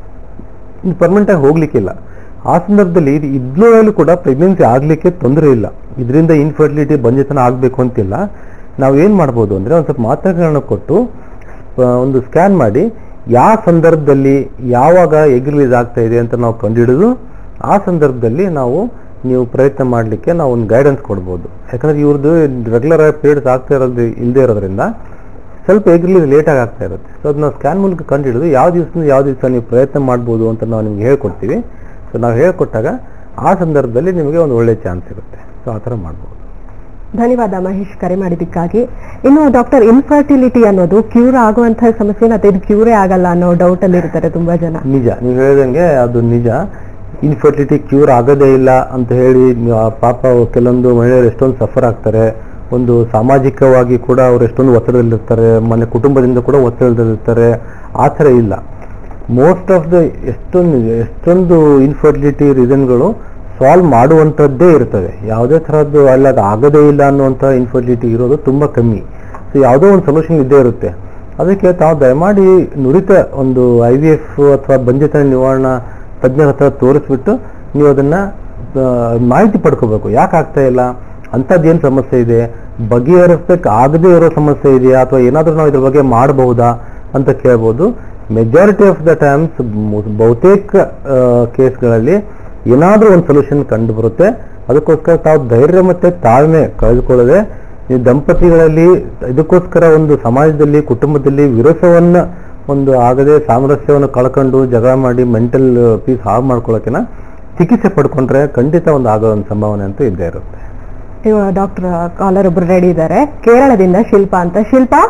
ಇದು ಪರ್ಮನೆಂಟ್ ಆಗಿ ಹೋಗ್ಲಿಕ್ಕಿಲ್ಲ ಆ ಸಂದರ್ಭದಲ್ಲಿ ಇದು ಇದ್ರೂ ಕೂಡ ಪ್ರೆಗ್ನೆನ್ಸಿ ಆಗ್ಲಿಕ್ಕೆ ತೊಂದರೆ ಇಲ್ಲ ಇದರಿಂದ ಇನ್ಫರ್ಟಿಲಿಟಿ ಬಂಜಿತನ ಆಗಬೇಕು ಅಂತಿಲ್ಲ ನಾವು ಏನ್ ಮಾಡ್ಬೋದು ಅಂದ್ರೆ ಒಂದು ಸ್ವಲ್ಪ ಮಾತ್ರೆಗಳನ್ನ ಕೊಟ್ಟು ಆ, ಒಂದು ಸ್ಕ್ಯಾನ್ ಮಾಡಿ ಯಾವ ಸಂದರ್ಭದಲ್ಲಿ ಯಾವಾಗ ಎಗ್ ರಿಲೀಸ್ ಆಗ್ತಾ ಇದೆ ಅಂತ ನಾವು ಕಂಡುಹಿಡಿದು ಆ ಸಂದರ್ಭದಲ್ಲಿ ನಾವು ನೀವು ಪ್ರಯತ್ನ ಮಾಡಲಿಕ್ಕೆ ನಾವು ಒಂದು ಗೈಡೆನ್ಸ್ ಕೊಡ್ಬೋದು ಯಾಕಂದ್ರೆ ಇವ್ರದ್ದು ರೆಗ್ಯುಲರ್ ಆಗಿ ಪೀರಿಯಡ್ಸ್ ಆಗ್ತಾ ಇರೋದು ಇಲ್ಲದೆ ಇರೋದ್ರಿಂದ ಸ್ವಲ್ಪ ಎಗ್ ರಿಲೀಸ್ ಲೇಟಾಗಿ ಆಗ್ತಾ ಇರುತ್ತೆ ಸೊ ಅದನ್ನ ಸ್ಕ್ಯಾನ್ ಮೂಲಕ ಕಂಡುಹಿಡಿದು ಯಾವ ದಿವಸದಿಂದ ಯಾವ ದಿವಸ ನೀವು ಪ್ರಯತ್ನ ಮಾಡ್ಬೋದು ಅಂತ ನಾವು ನಿಮ್ಗೆ ಹೇಳ್ಕೊಡ್ತೀವಿ ಸೊ ನಾವು ಹೇಳ್ಕೊಟ್ಟಾಗ ಆ ಸಂದರ್ಭದಲ್ಲಿ ನಿಮಗೆ ಒಂದು ಒಳ್ಳೆ ಚಾನ್ಸ್ ಇರುತ್ತೆ ಸೊ ಆ ಥರ ಮಾಡ್ಬೋದು ಧನ್ಯವಾದ ಮಹೇಶ್ ಕರೆ ಮಾಡಿದ್ದಕ್ಕಾಗಿ ಇನ್ನು ಡಾಕ್ಟರ್ ಇನ್ಫರ್ಟಿಲಿಟಿ ಅನ್ನೋದು ಕ್ಯೂರ್ ಆಗುವಂತಹ ಸಮಸ್ಯೆ ಮತ್ತೆ ಇದು ಕ್ಯೂರೇ ಆಗಲ್ಲ ಅನ್ನೋ ಡೌಟ್ ಅಲ್ಲಿ ಇರ್ತಾರೆ ತುಂಬಾ ಜನ ನಿಜ ನೀವು ಹೇಳಿದಂಗೆ ಅದು ನಿಜ ಇನ್ಫರ್ಟಿಲಿಟಿ ಕ್ಯೂರ್ ಆಗೋದೇ ಇಲ್ಲ ಅಂತ ಹೇಳಿ ನೀವು ಆ ಪಾಪ ಕೆಲವೊಂದು ಮಹಿಳೆಯರು ಎಷ್ಟೊಂದು ಸಫರ್ ಆಗ್ತಾರೆ ಒಂದು ಸಾಮಾಜಿಕವಾಗಿ ಕೂಡ ಅವ್ರು ಎಷ್ಟೊಂದು ಒತ್ತಡದಲ್ಲಿರ್ತಾರೆ ಮನೆ ಕುಟುಂಬದಿಂದ ಕೂಡ ಒತ್ತಡದಲ್ಲಿರ್ತಾರೆ ಆ ಥರ ಇಲ್ಲ ಮೋಸ್ಟ್ ಆಫ್ ದ ಎಷ್ಟೊಂದು ಎಷ್ಟೊಂದು ಇನ್ಫರ್ಟಿಲಿಟಿ ರೀಸನ್ಗಳು ಸಾಲ್ವ್ ಮಾಡುವಂಥದ್ದೇ ಇರ್ತದೆ ಯಾವುದೇ ಥರದ್ದು ಅಲ್ಲ ಅದು ಆಗೋದೇ ಇಲ್ಲ ಅನ್ನುವಂಥ ಇನ್ಫರ್ಟಿಲಿಟಿ ಇರೋದು ತುಂಬ ಕಮ್ಮಿ ಸೊ ಯಾವುದೋ ಒಂದು ಸೊಲ್ಯೂಷನ್ ಇದ್ದೇ ಇರುತ್ತೆ ಅದಕ್ಕೆ ತಾವು ದಯಮಾಡಿ ನುರಿತ ಒಂದು ಐ ವಿ ಎಫ್ ಅಥವಾ ಬಂಜಿತನ ನಿವಾರಣಾ ತಜ್ಞರ ಹತ್ರ ತೋರಿಸ್ಬಿಟ್ಟು ನೀವು ಅದನ್ನ ಆ, ಮಾಹಿತಿ ಪಡ್ಕೋಬೇಕು ಯಾಕೆ ಆಗ್ತಾ ಇಲ್ಲ ಅಂಥದ್ದೇನು ಸಮಸ್ಯೆ ಇದೆ ಬಗೆಹರಿಸ್ಬೇಕು ಆಗದೇ ಇರೋ ಸಮಸ್ಯೆ ಇದೆಯಾ ಅಥವಾ ಏನಾದರೂ ನಾವು ಇದ್ರ ಬಗ್ಗೆ ಮಾಡಬಹುದಾ ಅಂತ ಕೇಳ್ಬೋದು ಮೆಜಾರಿಟಿ ಆಫ್ ದ ಟೈಮ್ಸ್ ಬಹುತೇಕ ಕೇಸ್ಗಳಲ್ಲಿ ಏನಾದರೂ ಒಂದು ಸೊಲ್ಯೂಷನ್ ಕಂಡು ಬರುತ್ತೆ ಅದಕ್ಕೋಸ್ಕರ ತಾವು ಧೈರ್ಯ ಮತ್ತೆ ತಾಳ್ಮೆ ಕಳೆದುಕೊಳ್ಳದೆ ಈ ದಂಪತಿಗಳಲ್ಲಿ ಇದಕ್ಕೋಸ್ಕರ ಒಂದು ಸಮಾಜದಲ್ಲಿ ಕುಟುಂಬದಲ್ಲಿ ವಿರಸವನ್ನ ಒಂದು ಆಗದೆ ಸಾಮರಸ್ಯವನ್ನು ಕಳ್ಕೊಂಡು ಜಗಳ ಮಾಡಿ ಮೆಂಟಲ್ ಪೀಸ್ ಹಾಳು ಮಾಡ್ಕೊಳ್ಳೋಕಿನ ಚಿಕಿತ್ಸೆ ಪಡ್ಕೊಂಡ್ರೆ ಖಂಡಿತ ಒಂದು ಆಗೋ ಒಂದು ಸಂಭಾವನೆ ಅಂತೂ ಇದ್ದೇ ಇರುತ್ತೆ ಡಾಕ್ಟರ್ ಕಾಲರ್ ಒಬ್ರು ರೆಡಿ ಇದ್ದಾರೆ ಕೇರಳದಿಂದ ಶಿಲ್ಪಾ ಅಂತ ಶಿಲ್ಪಾ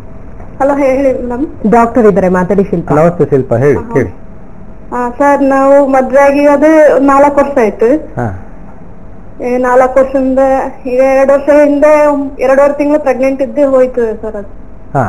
ಹಲೋ ಹೇಳಿ ಮೇಡಮ್ ಡಾಕ್ಟರ್ ಇದ್ದಾರೆ ಮಾತಾಡಿ ಶಿಲ್ಪಾ ನಮಸ್ತೆ ಶಿಲ್ಪ ಹೇಳಿ ಕೇಳಿ ಸರ್ ನಾವು ಮದ್ವೆ ಆಗಿ ಅದು ನಾಲ್ಕು ವರ್ಷ ಆಯ್ತು ಹಾ ಈ ನಾಲ್ಕು ವರ್ಷದಿಂದ ಈಗ ಎರಡು ವರ್ಷ ಹಿಂದೆ ಎರಡೂವರೆ ತಿಂಗಳು ಪ್ರೆಗ್ನೆಂಟ್ ಇದ್ದೆ ಹೋಯ್ತು ಸರ್ ಅದು ಹಾ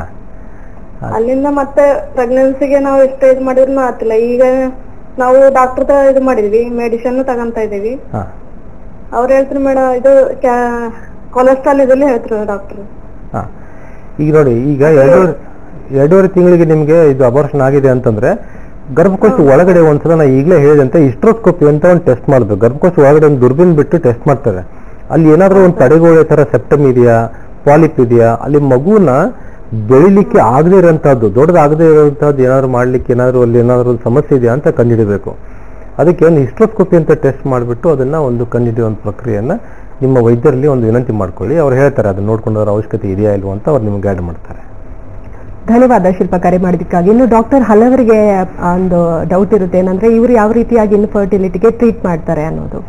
ಅಲ್ಲಿಂದ ಮತ್ತೆ ಪ್ರೆಗ್ನೆನ್ಸಿಗೆ ನಾವು ಎಷ್ಟು ಇದು ಮಾಡಿದ್ರು ಆಗ್ತಿಲ್ಲ ಈಗ ನಾವು ಡಾಕ್ಟರ್ ಹತ್ರ ಇದು ಮಾಡಿದ್ವಿ ಮೆಡಿಸಿನ್ ತಗೊಂತ ಇದೀವಿ ಹಾ ಅವ್ರು ಹೇಳ್ತಾರೆ ಮೇಡಮ್ ಇದು ಕೊಲೆಸ್ಟ್ರಾಲ್ ಇದಲ್ಲಿ ಹೇಳ್ತಾರೆ ಡಾಕ್ಟರ್ ಹಾ ಈಗ ನೋಡಿ ಈಗ ಎರಡೂವರೆ ಎರಡೂವರೆ ತಿಂಗಳಿಗೆ ನಿಮಗೆ ಇದು ಅಬಾರ್ಷನ್ ಆಗಿದೆ ಅಂತಂದ್ರೆ ಗರ್ಭಕೋಶ ಒಳಗಡೆ ಒಂದ್ಸಲ ನಾ ಈಗಲೇ ಹೇಳಿದಂತೆ ಇಸ್ಟ್ರೋಸ್ಕೋಪಿ ಅಂತ ಒಂದು ಟೆಸ್ಟ್ ಮಾಡಿದ್ರು ಗರ್ಭಕೋಶ ಒಳಗಡೆ ಒಂದು ದುರ್ಬಿನ್ ಬಿಟ್ಟು ಟೆಸ್ಟ್ ಮಾಡ್ತಾರೆ ಅಲ್ಲಿ ಏನಾದ್ರೂ ಒಂದು ತಡೆಗೋಡೆ ತರ ಸೆಪ್ಟಮ್ ಇದೆಯಾ ಪಾಲಿಪ್ ಇದೆಯಾ ಅಲ್ಲಿ ಮಗುನ ಬೆಳಿಲಿಕ್ಕೆ ಆಗದೇ ಇರೋಂಥದ್ದು ದೊಡ್ಡದಾಗದೇ ಇರೋಂಥದ್ದು ಏನಾದ್ರು ಮಾಡ್ಲಿಕ್ಕೆ ಏನಾದ್ರು ಅಲ್ಲಿ ಏನಾದ್ರು ಒಂದು ಸಮಸ್ಯೆ ಇದೆಯಾ ಅಂತ ಕಂಡುಹಿಡಬೇಕು ಅದಕ್ಕೆ ಒಂದು ಹಿಸ್ಟ್ರೋಸ್ಕೋಪಿ ಅಂತ ಟೆಸ್ಟ್ ಮಾಡಿಬಿಟ್ಟು ಅದನ್ನ ಒಂದು ಕಂಡುಹಿಡಿಯೋ ಒಂದು ಪ್ರಕ್ರಿಯೆಯನ್ನ ನಿಮ್ಮ ವೈದ್ಯರಲ್ಲಿ ಒಂದು ವಿನಂತಿ ಮಾಡ್ಕೊಳ್ಳಿ ಅವ್ರು ಹೇಳ್ತಾರೆ ಅದನ್ನ ನೋಡ್ಕೊಂಡು ಅವ್ರ ಅವಶ್ಯಕತೆ ಇದೆಯಾ ಇಲ್ವಾ ಅಂತ ಅವ್ರು ನಿಮ್ಗೆ ಗೈಡ್ ಮಾಡ್ತಾರೆ ಧನ್ಯವಾದ ಶಿಲ್ಪ ಕರೆ ಮಾಡಿದ್ದಕ್ಕಾಗಿ ಇನ್ನು ಡಾಕ್ಟರ್ ಹಲವರಿಗೆ ಒಂದು ಡೌಟ್ ಇರುತ್ತೆ ಏನಂದ್ರೆ ಇವರು ಯಾವ ರೀತಿಯಾಗಿ ಇನ್ಫರ್ಟಿಲಿಟಿಗೆ ಟ್ರೀಟ್ ಮಾಡ್ತಾರೆ ಅನ್ನೋದು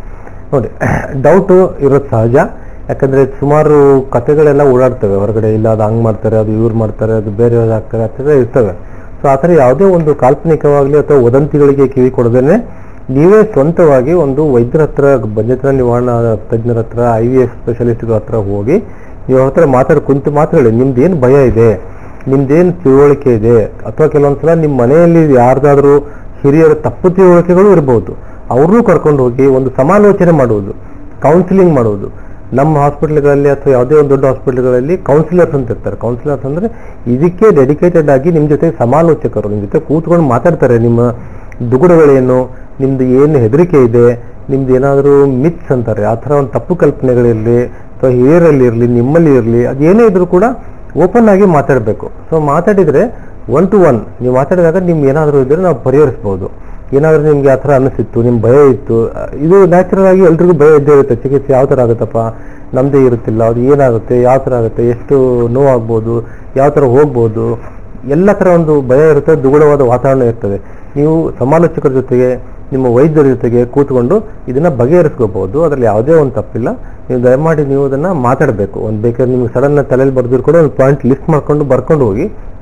ನೋಡಿ ಡೌಟು ಇರೋದು ಸಹಜ ಯಾಕಂದ್ರೆ ಸುಮಾರು ಕಥೆಗಳೆಲ್ಲ ಓಡಾಡ್ತವೆ ಹೊರಗಡೆ ಇಲ್ಲ ಅದು ಹಂಗ್ ಮಾಡ್ತಾರೆ ಅದು ಇವ್ರು ಮಾಡ್ತಾರೆ ಅದು ಬೇರೆ ಆಗ್ತಾರೆ ಆ ಥರ ಇರ್ತವೆ ಸೊ ಆ ಥರ ಯಾವುದೇ ಒಂದು ಕಾಲ್ಪನಿಕವಾಗಲಿ ಅಥವಾ ವದಂತಿಗಳಿಗೆ ಕಿವಿ ಕೊಡದೇನೆ ನೀವೇ ಸ್ವಂತವಾಗಿ ಒಂದು ವೈದ್ಯರ ಹತ್ರ ಬಂಜೆತನ ನಿವಾರಣಾ ತಜ್ಞರ ಹತ್ರ ಐ ವಿ ಎಫ್ ಸ್ಪೆಷಲಿಸ್ಟ್ಗಳ ಹತ್ರ ಹೋಗಿ ನೀವು ಅವ್ರ ಹತ್ರ ಮಾತಾಡಿ ಕುಂತು ಮಾತಾಡಿ ನಿಮ್ದು ಏನು ಭಯ ಇದೆ ನಿಮ್ದೇನು ತಿಳುವಳಿಕೆ ಇದೆ ಅಥವಾ ಕೆಲವೊಂದ್ಸಲ ನಿಮ್ಮ ಮನೆಯಲ್ಲಿ ಯಾರ್ದಾದ್ರೂ ಹಿರಿಯರ ತಪ್ಪು ತಿಳುವಳಿಕೆಗಳು ಇರಬಹುದು ಅವ್ರನ್ನೂ ಕರ್ಕೊಂಡು ಹೋಗಿ ಒಂದು ಸಮಾಲೋಚನೆ ಮಾಡುವುದು ಕೌನ್ಸಿಲಿಂಗ್ ಮಾಡುವುದು ನಮ್ಮ ಹಾಸ್ಪಿಟಲ್ಗಳಲ್ಲಿ ಅಥವಾ ಯಾವುದೇ ಒಂದು ದೊಡ್ಡ ಹಾಸ್ಪಿಟಲ್ಗಳಲ್ಲಿ ಕೌನ್ಸಿಲರ್ಸ್ ಅಂತ ಇರ್ತಾರೆ ಕೌನ್ಸಿಲರ್ಸ್ ಅಂದ್ರೆ ಇದಕ್ಕೆ ಡೆಡಿಕೇಟೆಡ್ ಆಗಿ ನಿಮ್ಮ ಜೊತೆ ಸಮಾಲೋಚಕರು ನಿಮ್ಮ ಜೊತೆ ಕೂತ್ಕೊಂಡು ಮಾತಾಡ್ತಾರೆ ನಿಮ್ಮ ದುಗುಡಗಳೇನು ನಿಮ್ದು ಏನು ಹೆದರಿಕೆ ಇದೆ ನಿಮ್ದು ಏನಾದರೂ ಮಿತ್ಸ್ ಅಂತಾರೆ ಆ ಥರ ಒಂದು ತಪ್ಪು ಕಲ್ಪನೆಗಳಿರಲಿ ಅಥವಾ ಹಿರಿಯರಲ್ಲಿ ಇರಲಿ ನಿಮ್ಮಲ್ಲಿ ಇರಲಿ ಅದು ಏನೇ ಇದ್ರೂ ಕೂಡ ಓಪನ್ ಆಗಿ ಮಾತಾಡಬೇಕು ಸೊ ಮಾತಾಡಿದ್ರೆ ಒನ್ ಟು ಒನ್ ನೀವು ಮಾತಾಡಿದಾಗ ನಿಮ್ಗೆ ಏನಾದರೂ ಇದ್ರೆ ನಾವು ಪರಿಹರಿಸ್ಬೋದು ಏನಾದರೂ ನಿಮ್ಗೆ ಆ ಥರ ಅನಿಸಿತ್ತು ನಿಮ್ ಭಯ ಇತ್ತು ಅಹ್, ಇದು ನ್ಯಾಚುರಲ್ ಆಗಿ ಎಲ್ರಿಗೂ ಭಯ ಇದ್ದೇ ಇರುತ್ತೆ ಚಿಕಿತ್ಸೆ ಯಾವ ಥರ ಆಗುತ್ತಪ್ಪ ನಮ್ದೇ ಇರುತ್ತಿಲ್ಲ ಅದು ಏನಾಗುತ್ತೆ ಯಾವ ಥರ ಆಗುತ್ತೆ ಎಷ್ಟು ನೋವಾಗ್ಬೋದು ಯಾವ ಥರ ಹೋಗ್ಬೋದು ಎಲ್ಲ ಥರ ಒಂದು ಭಯ ಇರುತ್ತೆ ದುಗುಡವಾದ ವಾತಾವರಣ ಇರ್ತದೆ ನೀವು ಸಮಾಲೋಚಕರ ಜೊತೆಗೆ ನಿಮ್ಮ ವೈದ್ಯರ ಜೊತೆಗೆ ಕೂತ್ಕೊಂಡು ಇದನ್ನ ಬಗೆಹರಿಸ್ಕೋಬಹುದು ಅದರಲ್ಲಿ ಯಾವುದೇ ಒಂದು ತಪ್ಪಿಲ್ಲ ನೀವು ದಯಮಾಡಿ ನೀವು ಅದನ್ನ ಮಾತಾಡಬೇಕು ಒಂದು ಬೇಕಾದ್ರೆ ನಿಮ್ಗೆ ಸಡನ್ ತಲೆಯಲ್ಲಿ ಬರ್ದಿರು ಕೂಡ ಒಂದು ಪಾಯಿಂಟ್ ಲಿಸ್ಟ್ ಮಾಡ್ಕೊಂಡು ಬರ್ಕೊಂಡು ಹೋಗಿ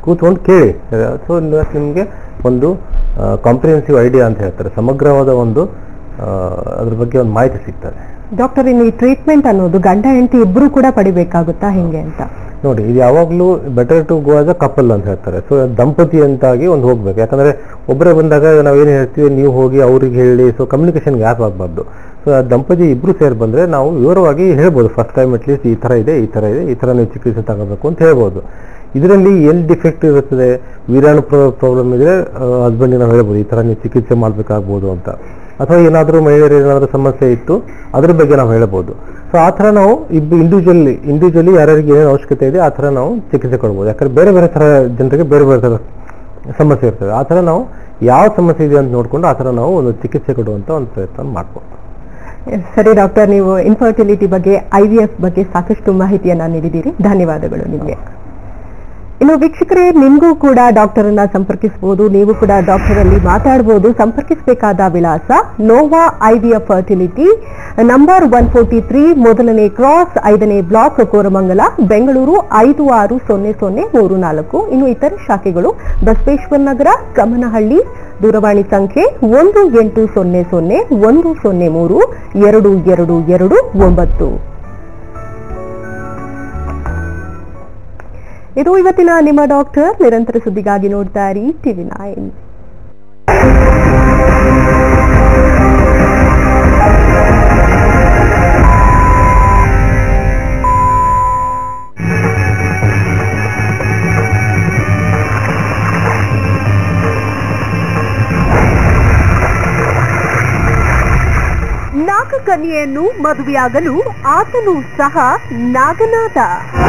ಕೂತ್ಕೊಂಡು ಕೇಳಿ ಸೊ ನಿಮಗೆ ಒಂದು ಕಾಂಪ್ರಿಹೆನ್ಸಿವ್ ಐಡಿಯಾ ಅಂತ ಹೇಳ್ತಾರೆ ಸಮಗ್ರವಾದ ಒಂದು ಆ, ಅದ್ರ ಬಗ್ಗೆ ಒಂದು ಮಾಹಿತಿ ಸಿಗ್ತದೆ ಡಾಕ್ಟರ್ ಇನ್ನು ಈ ಟ್ರೀಟ್ಮೆಂಟ್ ಅನ್ನೋದು ಗಂಡ ಹೆಂಡತಿ ಇಬ್ರು ಕೂಡ ಪಡಿಬೇಕಾಗುತ್ತಾ ಹೆಂಗೆ ಅಂತ ನೋಡಿ ಇದು ಯಾವಾಗಲೂ better to go as a couple ಅಂತ ಹೇಳ್ತಾರೆ ಸೊ ದಂಪತಿ ಅಂತಾಗಿ ಒಂದು ಹೋಗ್ಬೇಕು ಯಾಕಂದ್ರೆ ಒಬ್ಬರೇ ಬಂದಾಗ ನಾವು ಏನು ಹೇಳ್ತೀವಿ ನೀವು ಹೋಗಿ ಅವ್ರಿಗೆ ಹೇಳಿ ಸೊ ಕಮ್ಯುನಿಕೇಶನ್ ಗ್ಯಾಪ್ ಆಗಬಾರ್ದು ಸೊ ದಂಪತಿ ಇಬ್ರು ಸೇರಿ ಬಂದ್ರೆ ನಾವು ವಿವರವಾಗಿ ಹೇಳ್ಬೋದು ಫಸ್ಟ್ ಟೈಮ್ ಅಟ್ಲೀಸ್ಟ್ ಈ ತರ ಇದೆ ಈ ತರ ಇದೆ ಈ ತರ ನೀವು ಚಿಕಿತ್ಸೆ ತಗೋಬೇಕು ಅಂತ ಹೇಳ್ಬೋದು ಇದರಲ್ಲಿ ಎಲ್ಲಿ ಡಿಫೆಕ್ಟ್ ಇರುತ್ತದೆ ವೀರಾಣು ಪ್ರಾಬ್ಲಮ್ ಇದ್ರೆ ಹಸ್ಬೆಂಡಿಗೆ ನಾವು ಹೇಳ್ಬೋದು ಈ ತರ ನೀವು ಚಿಕಿತ್ಸೆ ಮಾಡ್ಬೇಕಾಗ್ಬೋದು ಅಂತ ಅಥವಾ ಏನಾದರೂ ಮಹಿಳೆಯರಿಗೆ ಏನಾದರೂ ಸಮಸ್ಯೆ ಇತ್ತು ಅದ್ರ ಬಗ್ಗೆ ನಾವು ಹೇಳ್ಬೋದು ಸೊ ಆ ಥರ ನಾವು ಇಬ್ಬ ಇಂಡಿವಿಜುವಲಿ ಇಂಡಿವಿಜುವಲಿ ಯಾರ್ಯಾರಿಗೆ ಏನೇನು ಅವಶ್ಯಕತೆ ಇದೆ ಆ ಥರ ನಾವು ಚಿಕಿತ್ಸೆ ಕೊಡ್ಬೋದು ಯಾಕಂದ್ರೆ ಬೇರೆ ಬೇರೆ ಥರ ಜನರಿಗೆ ಬೇರೆ ಬೇರೆ ಥರ ಸಮಸ್ಯೆ ಇರ್ತದೆ ಆ ಥರ ನಾವು ಯಾವ ಸಮಸ್ಯೆ ಇದೆ ಅಂತ ನೋಡಿಕೊಂಡು ಆ ಥರ ನಾವು ಒಂದು ಚಿಕಿತ್ಸೆ ಕೊಡುವಂಥ ಒಂದು ಪ್ರಯತ್ನ ಮಾಡ್ಬೋದು ಸರಿ ಡಾಕ್ಟರ್ ನೀವು ಇನ್ಫರ್ಟಿಲಿಟಿ ಬಗ್ಗೆ ಐ ವಿ ಎಫ್ ಬಗ್ಗೆ ಸಾಕಷ್ಟು ಮಾಹಿತಿಯನ್ನ ನೀಡಿದ್ದೀರಿ ಧನ್ಯವಾದಗಳು ನಿಮಗೆ ಇನ್ನು ವೀಕ್ಷಕರೇ ನಿಮಗೂ ಕೂಡ ಡಾಕ್ಟರ್ ಅನ್ನ ಸಂಪರ್ಕಿಸಬಹುದು ನೀವು ಕೂಡ ಡಾಕ್ಟರ್ ಅಲ್ಲಿ ಮಾತಾಡಬಹುದು ಸಂಪರ್ಕಿಸಬೇಕಾದ ವಿಳಾಸ Nova IVF fertility number one forty three ಮೊದಲನೇ ಕ್ರಾಸ್ ಐದನೇ ಬ್ಲಾಕ್ ಕೋರಮಂಗಲ ಬೆಂಗಳೂರು ಐದು ಆರು ಸೊನ್ನೆ ಸೊನ್ನೆ ಮೂರು ನಾಲ್ಕು ಇನ್ನು ಇತರೆ ಶಾಖೆಗಳು ಬಸವೇಶ್ವರ ನಗರ ಕಮನಹಳ್ಳಿ ದೂರವಾಣಿ ಸಂಖ್ಯೆ ಒಂದು ಎಂಟು ಸೊನ್ನೆ ಸೊನ್ನೆ ಒಂದು ಸೊನ್ನೆ ಮೂರು ಎರಡು ಎರಡು ಎರಡು ಒಂಬತ್ತು ಇದು ಇವತ್ತಿನ ನಿಮ್ಮ ಡಾಕ್ಟರ್ ನಿರಂತರ ಸುದ್ದಿಗಾಗಿ ನೋಡ್ತಾ ಇರಿ ಟಿವಿ ನೈನ್ ನಾಗಕನ್ಯೆಯನ್ನು ಮದುವೆಯಾಗಲು ಆತನು ಸಹ ನಾಗನಾಥ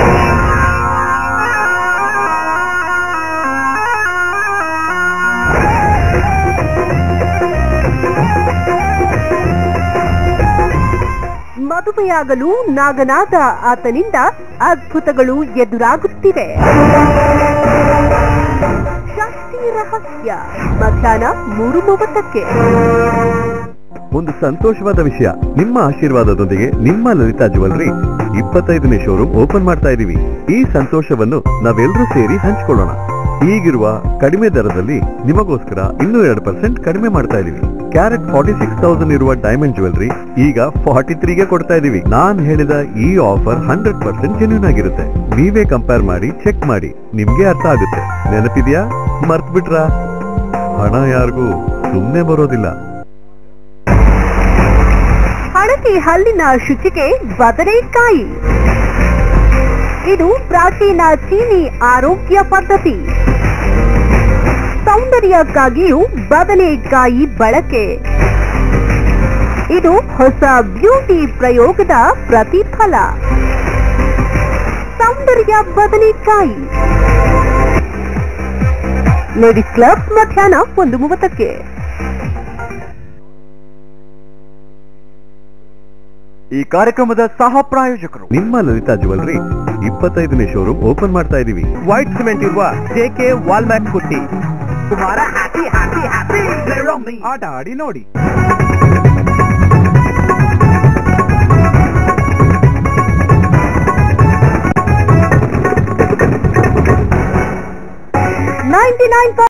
ಮದುವೆಯಾಗಲು ನಾಗನಾಥ ಆತನಿಂದ ಅದ್ಭುತಗಳು ಎದುರಾಗುತ್ತಿವೆ ಶಾಸ್ತ್ರೀಯ ರಹಸ್ಯ ಮಧ್ಯಾಹ್ನ ಮೂರು ಮೂವತ್ತಕ್ಕೆ ಒಂದು ಸಂತೋಷವಾದ ವಿಷಯ ನಿಮ್ಮ ಆಶೀರ್ವಾದದೊಂದಿಗೆ ನಿಮ್ಮ ಲಲಿತಾ ಜುವೆಲ್ರಿ ಇಪ್ಪತ್ತೈದನೇ ಶೋರೂಮ್ ಓಪನ್ ಮಾಡ್ತಾ ಇದೀವಿ ಈ ಸಂತೋಷವನ್ನು ನಾವೆಲ್ಲರೂ ಸೇರಿ ಹಂಚಿಕೊಳ್ಳೋಣ ಈಗಿರುವ ಕಡಿಮೆ ದರದಲ್ಲಿ ನಿಮಗೋಸ್ಕರ ಇನ್ನೂ ಎರಡು ಪರ್ಸೆಂಟ್ ಕಡಿಮೆ ಮಾಡ್ತಾ ಇದೀವಿ ಕ್ಯಾರೆಟ್ ಫಾರ್ಟಿ ಸಿಕ್ಸ್ ತೌಸಂಡ್ ಇರುವ ಡೈಮಂಡ್ ಜುವೆಲ್ರಿ ಈಗ ಫಾರ್ಟಿ ತ್ರೀಗೆ ಕೊಡ್ತಾ ಇದೀವಿ ನಾನ್ ಹೇಳಿದ ಈ ಆಫರ್ ಹಂಡ್ರೆಡ್ ಪರ್ಸೆಂಟ್ ಜೆನ್ಯೂನ್ ಆಗಿರುತ್ತೆ ನೀವೇ ಕಂಪೇರ್ ಮಾಡಿ ಚೆಕ್ ಮಾಡಿ ನಿಮ್ಗೆ ಅರ್ಥ ಆಗುತ್ತೆ ನೆನಪಿದ್ಯಾ ಮರ್ತ್ ಬಿಟ್ರಾ ಹಣ ಯಾರಿಗೂ ಸುಮ್ನೆ ಬರೋದಿಲ್ಲ ಹಳದಿ ಹಲ್ಲಿನ ಶುಚಿಗೆ ಬದನೆಕಾಯಿ ಇದು ಪ್ರಾಚೀನ ಚೀನಿ ಆರೋಗ್ಯ ಪದ್ಧತಿ ಸೌಂದರ್ಯಕ್ಕಾಗಿಯೂ ಬದನೆಕಾಯಿ ಬಳಕೆ ಇದು ಹೊಸ ಬ್ಯೂಟಿ ಪ್ರಯೋಗದ ಪ್ರತಿಫಲ ಸೌಂದರ್ಯ ಬದನೆಕಾಯಿ ಲೇಡೀಸ್ ಕ್ಲಬ್ ಮಧ್ಯಾಹ್ನ ಒಂದು ಮೂವತ್ತಕ್ಕೆ ಈ ಕಾರ್ಯಕ್ರಮದ ಸಹ ಪ್ರಾಯೋಜಕರು ನಿಮ್ಮ ಲಲಿತಾ ಜುವೆಲ್ರಿ ಇಪ್ಪತ್ತೈದನೇ ಶೋರೂಮ್ ಓಪನ್ ಮಾಡ್ತಾ ಇದೀವಿ ವೈಟ್ ಸಿಮೆಂಟ್ ಇರುವ JK WallMax putty Kumara happy happy happy ಆಟ ಆಡಿ ನೋಡಿ ನೈಂಟಿ ನೈನ್